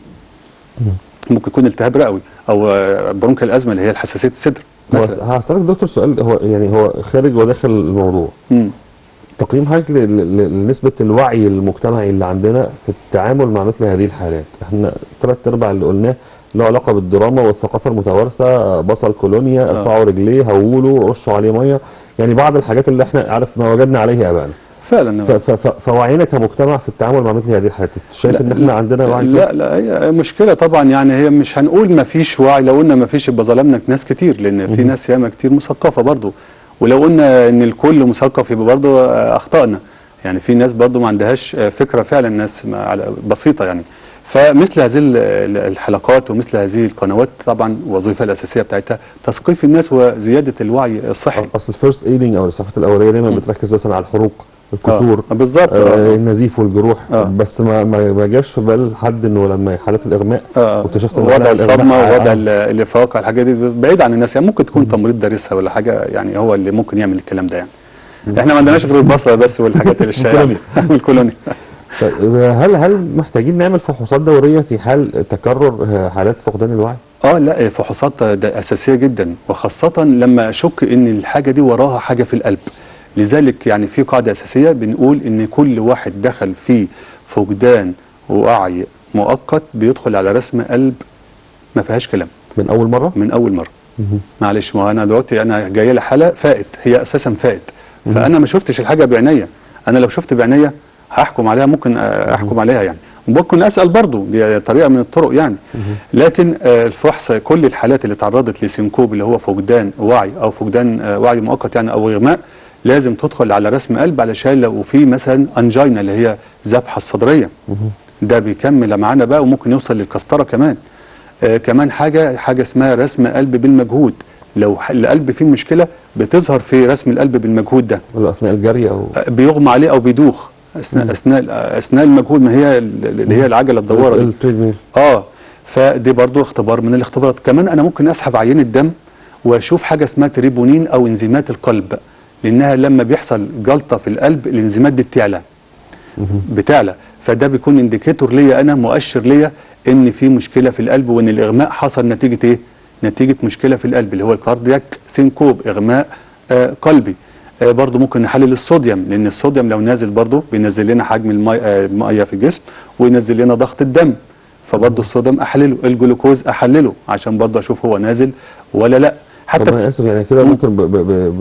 ممكن يكون التهاب رئوي او آه، برونكيال ازمه اللي هي حساسيه الصدر هو مثلا هسألك دكتور سؤال هو يعني هو خارج وداخل الموضوع مم. تقييم حضرتك ل- ل- لنسبة الوعي المجتمعي اللي عندنا في التعامل مع مثل هذه الحالات احنا ثلاث ارباع اللي قلناه له علاقة بالدراما والثقافة المتوارثة بصل كولونيا آه. ارفعوا رجليه هولوا رشوا عليه مية يعني بعض الحاجات اللي احنا عارف ما وجدنا عليه ابائنا فعلا ف- ف- ف- فوعينا كمجتمع في التعامل مع مثل هذه الحالات شايف ان احنا عندنا وعي لا لا هي مشكله طبعا يعني هي مش هنقول ما فيش وعي لو قلنا ما فيش يبقى ظلمنا ناس كتير لان في مهم. ناس ياما كتير مثقفه برضو ولو قلنا ان الكل مثقف يبقى برضو آه، اخطانا يعني في ناس برضو ما عندهاش آه، فكره فعلا ناس ما على- بسيطه يعني فمثل هذه ال- ال- الحلقات ومثل هذه القنوات طبعا الوظيفه الاساسيه بتاعتها تثقيف الناس وزياده الوعي الصحي اصل الفيرست ايدنج او الاسعافات الاوليه دايما مم. بتركز مثلا على الحروق الكسور آه، بالظبط آه آه. النزيف والجروح آه. بس ما ما ما جاش في بال حد انه لما حالات الاغماء آه، واكتشفت إن وضع إحنا الإغماء الصدمه آه، ووضع آه. ال- الافاقه الحاجات دي بعيد عن الناس يعني ممكن تكون تمريض دارسها ولا حاجه يعني هو اللي ممكن يعمل الكلام ده يعني احنا ما عندناش غير البصره بس والحاجات اللي الشائعه والكولوني طيب، هل هل محتاجين نعمل فحوصات دوريه في حال تكرر آه، حالات فقدان الوعي؟ اه لا فحوصات ده اساسيه جدا وخاصه لما اشك ان الحاجه دي وراها حاجه في القلب لذلك يعني في قاعده اساسيه بنقول ان كل واحد دخل في فقدان وعي مؤقت بيدخل على رسم قلب ما فيهاش كلام من اول مره؟ من اول مره مهم. معلش ما هو انا دلوقتي انا جايه لي حاله فائت هي اساسا فائت فانا ما شفتش الحاجه بعينيا انا لو شفت بعينيا هحكم عليها ممكن آه، احكم عليها يعني ممكن اسال برضو دي طريقه من الطرق يعني لكن آه، الفحص كل الحالات اللي تعرضت لسينكوب اللي هو فقدان وعي او فقدان آه، وعي مؤقت يعني او اغماء لازم تدخل على رسم قلب علشان لو في مثلا انجينا اللي هي ذبحه الصدريه مهم. ده بيكمل معانا بقى وممكن يوصل للقسطره كمان آه كمان حاجه حاجه اسمها رسم قلب بالمجهود لو ح- القلب فيه مشكله بتظهر في رسم القلب بالمجهود ده ولا اثناء الجري او آه بيغمى عليه او بيدوخ اثناء مم. اثناء اثناء المجهود ما هي ال- اللي هي العجله الدواره دي التريدميل اه فدي برضو اختبار من الاختبارات كمان انا ممكن اسحب عينه دم واشوف حاجه اسمها تريبونين او انزيمات القلب لانها لما بيحصل جلطه في القلب الانزيمات دي بتعلى مهم. بتعلى فده بيكون انديكيتور ليا انا مؤشر ليا ان في مشكله في القلب وان الاغماء حصل نتيجه ايه نتيجه مشكله في القلب اللي هو الكاردياك سينكوب اغماء آه قلبي آه برضو ممكن نحلل الصوديوم لان الصوديوم لو نازل برضو بينزل لنا حجم المي آه الميه في الجسم وينزل لنا ضغط الدم فبرضو الصوديوم احلله الجلوكوز احلله عشان برضو اشوف هو نازل ولا لا طب حتى انا اسف يعني كده مم. ممكن ب- ب- ب-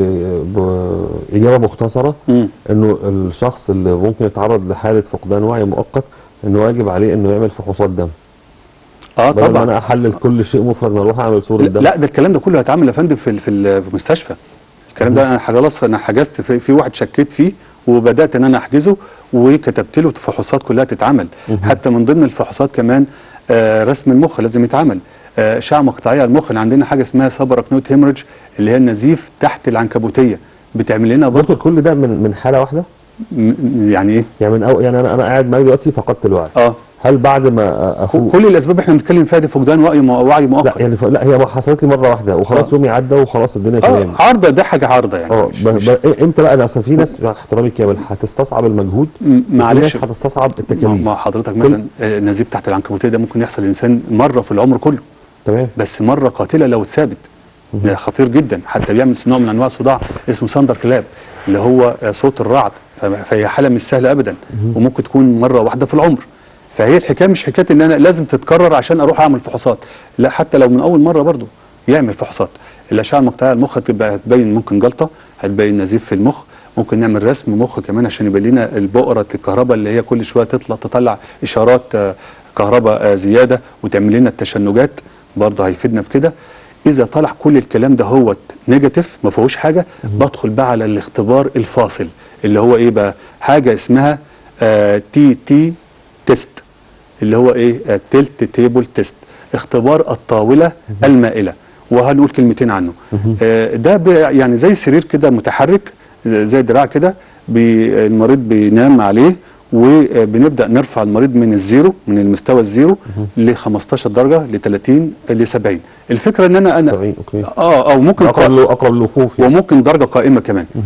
ب- باجابه مختصره مم. انه الشخص اللي ممكن يتعرض لحاله فقدان وعي مؤقت انه واجب عليه انه يعمل فحوصات دم اه بدل ما طبعا انا احلل كل شيء مفرد ما اروح اعمل صوره لا, دم لا ده الكلام ده كله هيتعمل يا فندم في ال- في ال- في المستشفى الكلام ده انا خلاص انا حجزت في, في واحد شكيت فيه وبدات ان انا احجزه وكتبت له الفحوصات كلها تتعمل مهم. حتى من ضمن الفحوصات كمان آه رسم المخ لازم يتعمل آه اشعه مقطعيه على المخ اللي عندنا حاجه اسمها سبراكنوت هيمرج اللي هي النزيف تحت العنكبوتيه بتعمل لنا برضه دكتور كل ده من من حاله واحده م- يعني ايه يعني من أو يعني انا انا قاعد معاك دلوقتي فقدت الوعي اه هل بعد ما افوق كل الاسباب احنا بنتكلم فيها دي فقدان وعي وعي لا مؤقت يعني ف... لا هي ما حصلت لي مره واحده وخلاص آه. يومي عدى وخلاص الدنيا اه تمام عارضه ده حاجه عارضه يعني اه مش- ب... مش- ب... إيه- امتى بقى انا اصل في ناس مع احترامي الكامل هتستصعب المجهود م- وفي معلش ناس هتستصعب ما التكاليف ما حضرتك مثلا آه، النزيف تحت العنكبوتيه ده ممكن يحصل للانسان مره في العمر كله تمام بس مره قاتله لو اتثابت ده خطير جدا حتى بيعمل نوع من انواع الصداع اسمه ساندر كلاب اللي هو آه، صوت الرعد ف- فهي حاله مش سهله ابدا وممكن تكون مره واحده في العمر فهي الحكايه مش حكايه ان انا لازم تتكرر عشان اروح اعمل فحوصات لا حتى لو من اول مره برضو يعمل فحوصات الاشعه المقطعيه على المخ هتبقى هتبين ممكن جلطه هتبين نزيف في المخ ممكن نعمل رسم مخ كمان عشان يبين لنا البؤره الكهرباء اللي هي كل شويه تطلع تطلع اشارات آه، كهرباء آه، زياده وتعمل لنا التشنجات برضه هيفيدنا في كده اذا طلع كل الكلام ده هو نيجاتيف ما فيهوش حاجه بدخل بقى على الاختبار الفاصل اللي هو ايه بقى حاجه اسمها تي تي تيست اللي هو ايه تلت تيبل تيست اختبار الطاوله المائله وهنقول كلمتين عنه مهم. آه، ده بي- يعني زي سرير كده متحرك زي دراع كده بي- المريض بينام عليه وبنبدا نرفع المريض من الزيرو من المستوى الزيرو ل 15 درجه ل 30 ل 70 الفكره ان انا انا 70 اوكي اه او ممكن اقرب قا- له اقرب للوقوف يعني. وممكن درجه قائمه كمان مهم.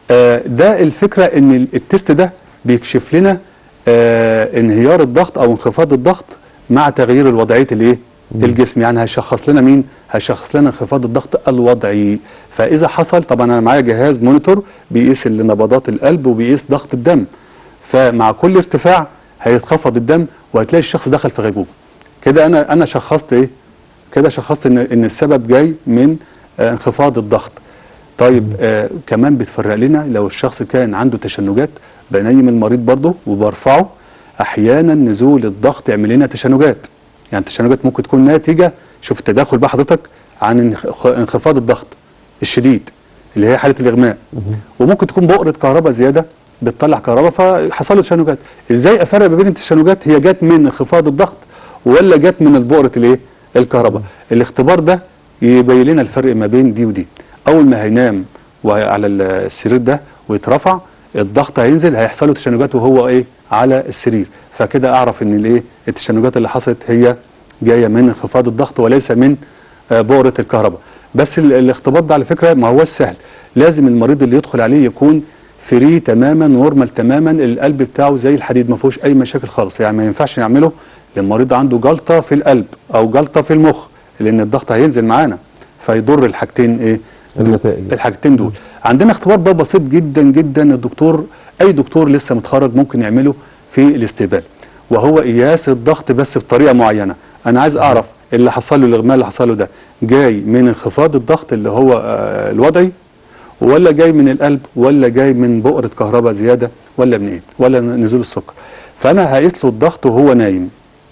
آه، ده الفكره ان ال- التست ده بيكشف لنا آه، انهيار الضغط او انخفاض الضغط مع تغيير الوضعيه الايه الجسم يعني هيشخص لنا مين هيشخص لنا انخفاض الضغط الوضعي فاذا حصل طبعا انا معايا جهاز مونيتور بيقيس نبضات القلب وبيقيس ضغط الدم فمع كل ارتفاع هيتخفض الدم وهتلاقي الشخص دخل في غيبوبه كده انا انا شخصت ايه كده شخصت ان ان السبب جاي من آه، انخفاض الضغط طيب آه كمان بتفرق لنا لو الشخص كان عنده تشنجات بنيم المريض برضه وبرفعه احيانا نزول الضغط يعمل لنا تشنجات يعني التشنجات ممكن تكون ناتجه شوف التداخل بقى حضرتك عن انخ- انخفاض الضغط الشديد اللي هي حاله الاغماء وممكن تكون بؤره كهرباء زياده بتطلع كهرباء فحصل له تشنجات ازاي افرق ما بين التشنجات هي جت من انخفاض الضغط ولا جت من البؤره الايه الكهرباء الاختبار ده يبين لنا الفرق ما بين دي ودي اول ما هينام وعلى السرير ده ويترفع الضغط هينزل هيحصل له تشنجات وهو ايه على السرير فكده اعرف ان الايه التشنجات اللي حصلت هي جايه من انخفاض الضغط وليس من آه، بؤره الكهرباء بس ال- الاختبار ده على فكره ما هوش سهل لازم المريض اللي يدخل عليه يكون فري تماما نورمال تماما القلب بتاعه زي الحديد ما فيهوش اي مشاكل خالص يعني ما ينفعش نعمله للمريض عنده جلطه في القلب او جلطه في المخ لان الضغط هينزل معانا فيضر الحاجتين ايه دول- النتائج. الحاجتين دول عندنا اختبار بقى بسيط جدا جدا الدكتور اي دكتور لسه متخرج ممكن يعمله في الاستقبال وهو قياس الضغط بس بطريقه معينه انا عايز اعرف اللي حصل له الاغماء اللي حصل له ده جاي من انخفاض الضغط اللي هو آه، الوضعي ولا جاي من القلب ولا جاي من بؤره كهرباء زياده ولا من ايه ولا نزول السكر فانا هقيس له الضغط وهو نايم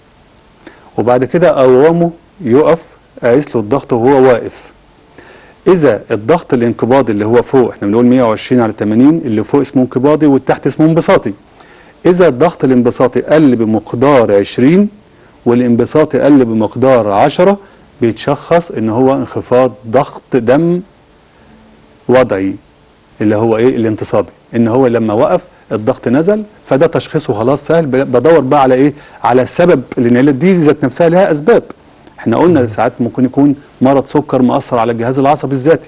وبعد كده اقومه يقف اقيس له الضغط وهو واقف اذا الضغط الانقباضي اللي هو فوق احنا بنقول 120 على 80 اللي فوق اسمه انقباضي والتحت اسمه انبساطي اذا الضغط الانبساطي قل بمقدار 20 والانبساطي قل بمقدار 10 بيتشخص ان هو انخفاض ضغط دم وضعي اللي هو ايه الانتصابي ان هو لما وقف الضغط نزل فده تشخيصه خلاص سهل ب- بدور بقى على ايه على السبب لان دي ذات نفسها لها اسباب احنا قلنا ساعات ممكن يكون مرض سكر مأثر على الجهاز العصبي الذاتي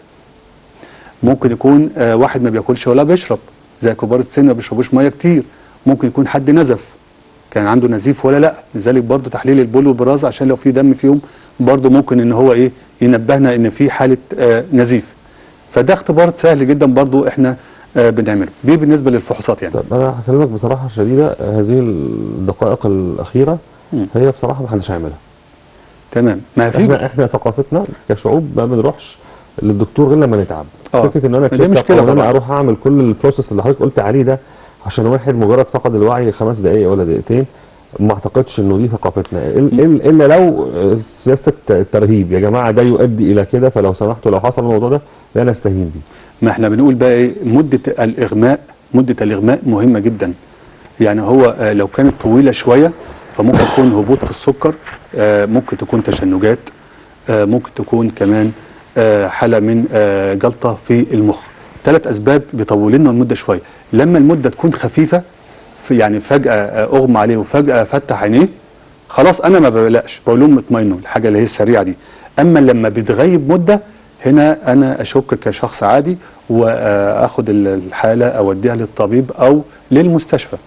ممكن يكون آه واحد ما بياكلش ولا بيشرب زي كبار السن ما بيشربوش ميه كتير ممكن يكون حد نزف كان عنده نزيف ولا لا لذلك برضو تحليل البول والبراز عشان لو في دم فيهم برضو ممكن ان هو ايه ينبهنا ان في حاله آه نزيف فده اختبار سهل جدا برضو احنا آه بنعمله دي بالنسبه للفحوصات يعني طب انا هكلمك بصراحه شديده هذه الدقائق الاخيره مم. هي بصراحه ما حدش هيعملها تمام ما في احنا احنا ثقافتنا كشعوب ما بنروحش للدكتور غير لما نتعب آه. فكره ان انا دي تشيك مشكلة او ان انا طبعا. اروح اعمل كل البروسيس اللي حضرتك قلت عليه ده عشان واحد مجرد فقد الوعي خمس دقائق ولا دقيقتين ما اعتقدش انه دي ثقافتنا إل- إل- الا لو سياسه الترهيب يا جماعه ده يؤدي الى كده فلو سمحتوا لو حصل الموضوع ده لا نستهين بيه ما احنا بنقول بقى ايه مدة الإغماء مدة الإغماء مهمة جدا يعني هو آه، لو كانت طويلة شوية فممكن تكون هبوط في السكر آه، ممكن تكون تشنجات آه، ممكن تكون كمان آه، حالة من آه، جلطة في المخ ثلاث أسباب بيطولوا لنا المدة شوية لما المدة تكون خفيفة في- يعني فجأة آه، أغمى عليه وفجأة فتح عينيه خلاص أنا ما بقلقش بقول لهم اطمئنوا الحاجة اللي هي السريعة دي أما لما بتغيب مدة هنا أنا أشك كشخص عادي وأخد الحالة أوديها للطبيب أو للمستشفى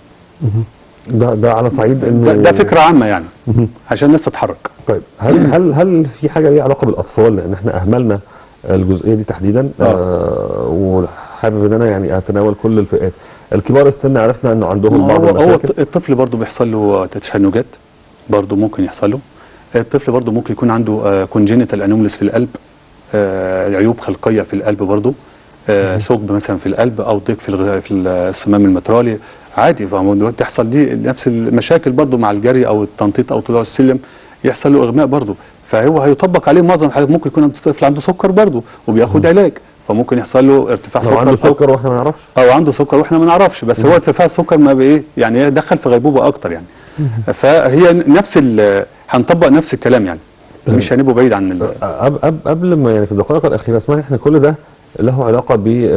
ده ده على صعيد انه ده, ده فكرة عامة يعني مهم. عشان الناس تتحرك طيب هل هل هل في حاجه ليها علاقه بالاطفال لان احنا اهملنا الجزئيه دي تحديدا آه. آه وحابب ان انا يعني اتناول كل الفئات الكبار السن عرفنا انه عندهم بعض هو, هو المشاكل الط- الطفل برضو بيحصل له تشنجات برضو ممكن يحصل له الطفل برضو ممكن يكون عنده كونجينيتال انوملس في القلب آه، عيوب خلقيه في القلب برضو آه، ثقب مثلا في القلب او ضيق في الغ- في الصمام المترالي عادي فهو دلوقتي تحصل دي نفس المشاكل برضو مع الجري او التنطيط او طلوع السلم يحصل له اغماء برضو فهو هيطبق عليه معظم الحالات ممكن يكون الطفل عنده سكر برضو وبياخد علاج فممكن يحصل له ارتفاع لو سكر عنده أو- سكر واحنا ما نعرفش او عنده سكر واحنا ما نعرفش بس هو ارتفاع السكر ما بايه يعني دخل في غيبوبه اكتر يعني فهي نفس ال- هنطبق نفس الكلام يعني مش هنبقى بعيد عن ال- أب أب قبل ما يعني في الدقائق الاخيره اسمعني احنا كل ده له علاقه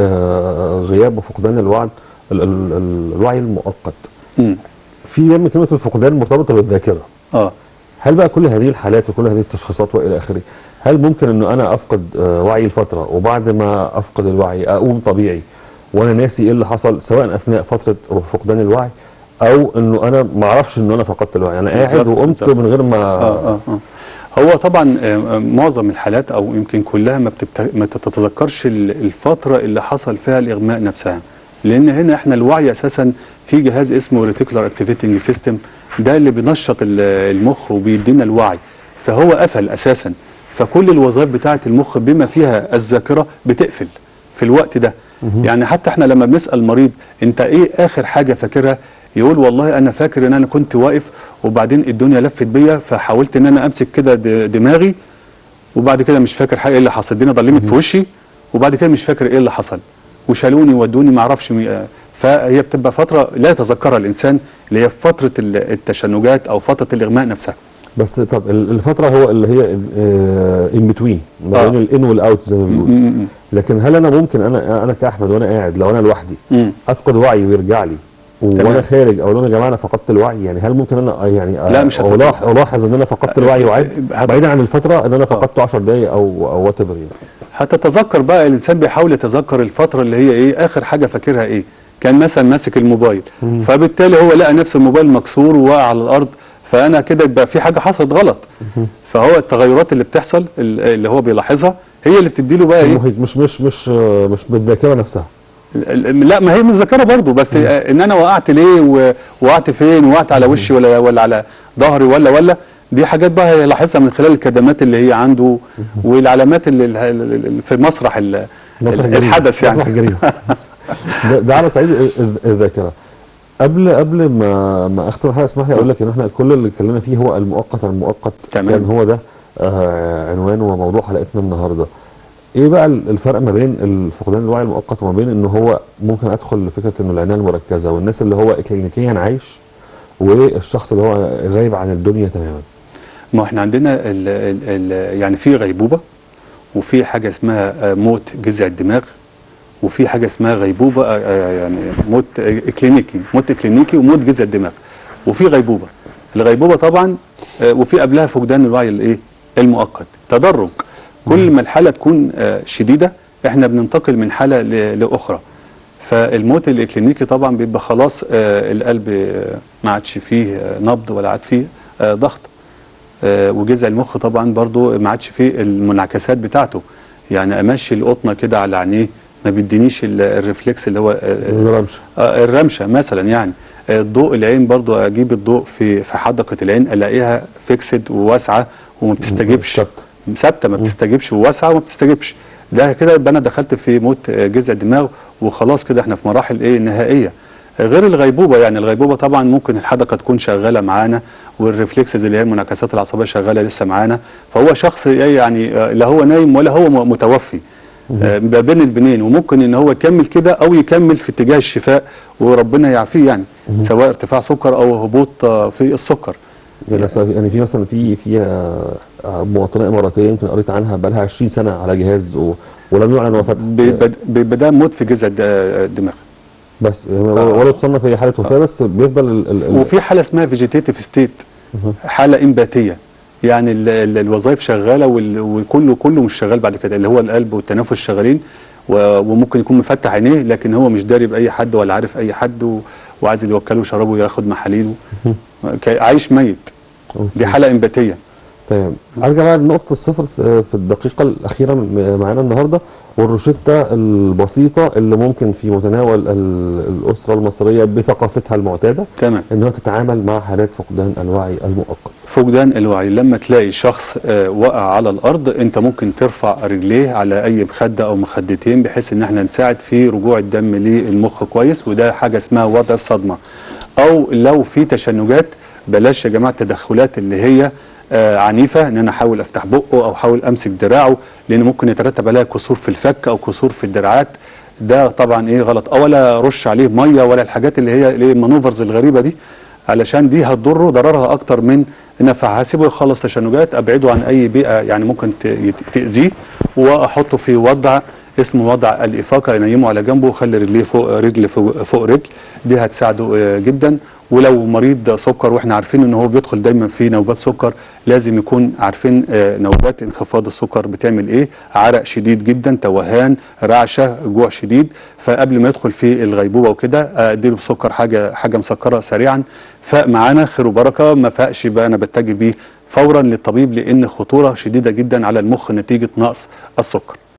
بغياب وفقدان الوعي ال- ال- ال- الوعي المؤقت مم. في دايما كلمه الفقدان مرتبطه بالذاكره اه هل بقى كل هذه الحالات وكل هذه التشخيصات والى اخره هل ممكن انه انا افقد آه، وعي لفتره وبعد ما افقد الوعي اقوم طبيعي وانا ناسي ايه اللي حصل سواء اثناء فتره فقدان الوعي او انه انا ما اعرفش ان انا فقدت الوعي انا قاعد بالظبط، وقمت بالظبط. من غير ما آه آه آه. هو طبعا آه، آه، معظم الحالات او يمكن كلها ما, بتبت... ما تتذكرش ال- الفتره اللي حصل فيها الاغماء نفسها لان هنا احنا الوعي اساسا في جهاز اسمه ريتيكولار اكتيفيتنج سيستم ده اللي بينشط ال- المخ وبيدينا الوعي فهو قفل اساسا فكل الوظائف بتاعه المخ بما فيها الذاكره بتقفل في الوقت ده يعني حتى احنا لما بنسال المريض انت ايه اخر حاجه فاكرها يقول والله انا فاكر ان انا كنت واقف وبعدين الدنيا لفت بيا فحاولت ان انا امسك كده د- دماغي وبعد كده مش فاكر حاجه ايه اللي حصل الدنيا ضلمت في وشي وبعد كده مش فاكر ايه اللي حصل وشالوني ودوني ما اعرفش مي- آه، فهي بتبقى فتره لا يتذكرها الانسان اللي هي فتره ال- التشنجات او فتره الاغماء نفسها بس طب ال- الفتره هو اللي هي ان بتوين ما آه. بين الان والاوت زي ما بيقولوا م- م- لكن هل انا ممكن انا انا كاحمد وانا قاعد لو انا لوحدي م. افقد وعي ويرجع لي تمام. وانا خارج اقول لهم يا جماعه انا فقدت الوعي يعني هل ممكن انا يعني لا، مش هتفقد. ألاح- الاحظ ان انا فقدت الوعي وعيت هت- بعيدا عن الفتره ان انا فقدته 10 دقائق او او وات ايفر يعني هتتذكر بقى الانسان بيحاول يتذكر الفتره اللي هي ايه اخر حاجه فاكرها ايه كان مثلا ماسك الموبايل مم. فبالتالي هو لقى نفس الموبايل مكسور وواقع على الارض فانا كده يبقى في حاجه حصلت غلط فهو التغيرات اللي بتحصل ال- اللي هو بيلاحظها هي اللي بتديله بقى ايه المحيط مش مش مش مش بالذاكره نفسها ال- ال- لا ما هي من الذاكره برضه بس آه، ان انا وقعت ليه و- وقعت فين وقعت على وشي ولا ولا على ظهري ولا ولا دي حاجات بقى هيلاحظها من خلال الكدمات اللي هي عنده والعلامات اللي اللي- اللي في مسرح ال- مسرح الجريمة. الحدث يعني مسرح الجريمه ده, ده على صعيد ال- ال- الذاكره قبل قبل ما ما اختم الحلقه اسمح لي اقول لك ان احنا كل اللي اتكلمنا فيه هو المؤقت المؤقت تمام. كان هو ده آه عنوان وموضوع حلقتنا النهارده ايه بقى ال- الفرق ما بين الفقدان الوعي المؤقت وما بين ان هو ممكن ادخل لفكره انه العنايه المركزه والناس اللي هو كلينيكيا عايش والشخص اللي هو غايب عن الدنيا تماما ما احنا عندنا ال ال ال يعني في غيبوبه وفي حاجه اسمها آه، موت جذع الدماغ وفي حاجه اسمها غيبوبه آه، آه، يعني موت آه، كلينيكي موت كلينيكي وموت جذع الدماغ وفي غيبوبه الغيبوبه طبعا آه، وفي قبلها فقدان الوعي الايه المؤقت تدرج كل ما الحاله تكون آه، شديده احنا بننتقل من حاله ل- لاخرى فالموت الاكلينيكي طبعا بيبقى خلاص آه، القلب آه، ما عادش فيه آه، نبض ولا عاد فيه آه، ضغط آه، وجذع المخ طبعا برضو ما عادش فيه المنعكسات بتاعته يعني امشي القطنه كده على عينيه ما بيدينيش ال- الريفلكس اللي هو آه، الرمش آه، الرمشه مثلا يعني آه، الضوء العين برضو اجيب الضوء في في حدقه العين الاقيها فيكسد وواسعه وما بتستجيبش ثابتة. ثابته ما بتستجيبش وواسعه وما بتستجيبش ده كده يبقى انا دخلت في موت آه، جذع الدماغ وخلاص كده احنا في مراحل ايه نهائيه آه، غير الغيبوبه يعني الغيبوبه طبعا ممكن الحدقه تكون شغاله معانا والريفلكسز اللي هي المنعكسات العصبيه شغاله لسه معانا فهو شخص إيه يعني آه، لا هو نايم ولا هو م- متوفي آه، ما بين البنين وممكن ان هو يكمل كده او يكمل في اتجاه الشفاء وربنا يعافيه يعني سواء ارتفاع سكر او هبوط آه، في السكر يعني مثلا يعني في مثلا في في آه، آه، مواطنه اماراتيه يمكن قريت عنها بقى لها 20 سنه على جهاز و... ولم يعلن وفاتها بيبقى بيبقى ده موت في جذع الد- الدماغ بس يعني ولا تصنف هي حاله وفاه بس بيفضل ال... ال... ال... وفي حاله اسمها فيجيتيتيف ستيت مهم. حاله انباتيه يعني ال- ال- الوظائف شغاله وال- وكله كله مش شغال بعد كده اللي هو القلب والتنفس شغالين و- وممكن يكون مفتح عينيه لكن هو مش داري باي حد ولا عارف اي حد و- وعايز اللي يوكله ويشربه وياخد محاليله ك- عايش ميت دي حاله انباتيه تمام ارجع بقى لنقطه الصفر آه، في الدقيقه الاخيره م- معانا النهارده والروشته البسيطه اللي ممكن في متناول ال- الاسره المصريه بثقافتها المعتاده تمام انها تتعامل مع حالات فقدان الوعي المؤقت فقدان الوعي لما تلاقي شخص آه، وقع على الارض انت ممكن ترفع رجليه على اي مخده او مخدتين بحيث ان احنا نساعد في رجوع الدم للمخ كويس وده حاجه اسمها وضع الصدمه او لو في تشنجات بلاش يا جماعه التدخلات اللي هي آه، عنيفه ان انا احاول افتح بقه او احاول امسك دراعه لان ممكن يترتب عليها كسور في الفك او كسور في الدراعات ده طبعا ايه غلط أو ولا رش عليه ميه ولا الحاجات اللي هي اللي هي المانوفرز الغريبه دي علشان دي هتضره ضررها اكتر من نفعها هسيبه يخلص تشنجات ابعده عن اي بيئه يعني ممكن ت- يت- تاذيه واحطه في وضع اسمه وضع الافاقه ينيمه على جنبه وخلي رجليه فوق رجل فوق, فوق رجل دي هتساعده آه، جدا ولو مريض سكر واحنا عارفين ان هو بيدخل دايما في نوبات سكر لازم يكون عارفين آه، نوبات انخفاض السكر بتعمل ايه عرق شديد جدا توهان رعشه جوع شديد فقبل ما يدخل في الغيبوبه وكده آه، اديله سكر حاجه حاجه مسكره سريعا فاق معانا خير وبركه ما فاقش بقى انا بتجه بيه فورا للطبيب لان خطوره شديده جدا على المخ نتيجه نقص السكر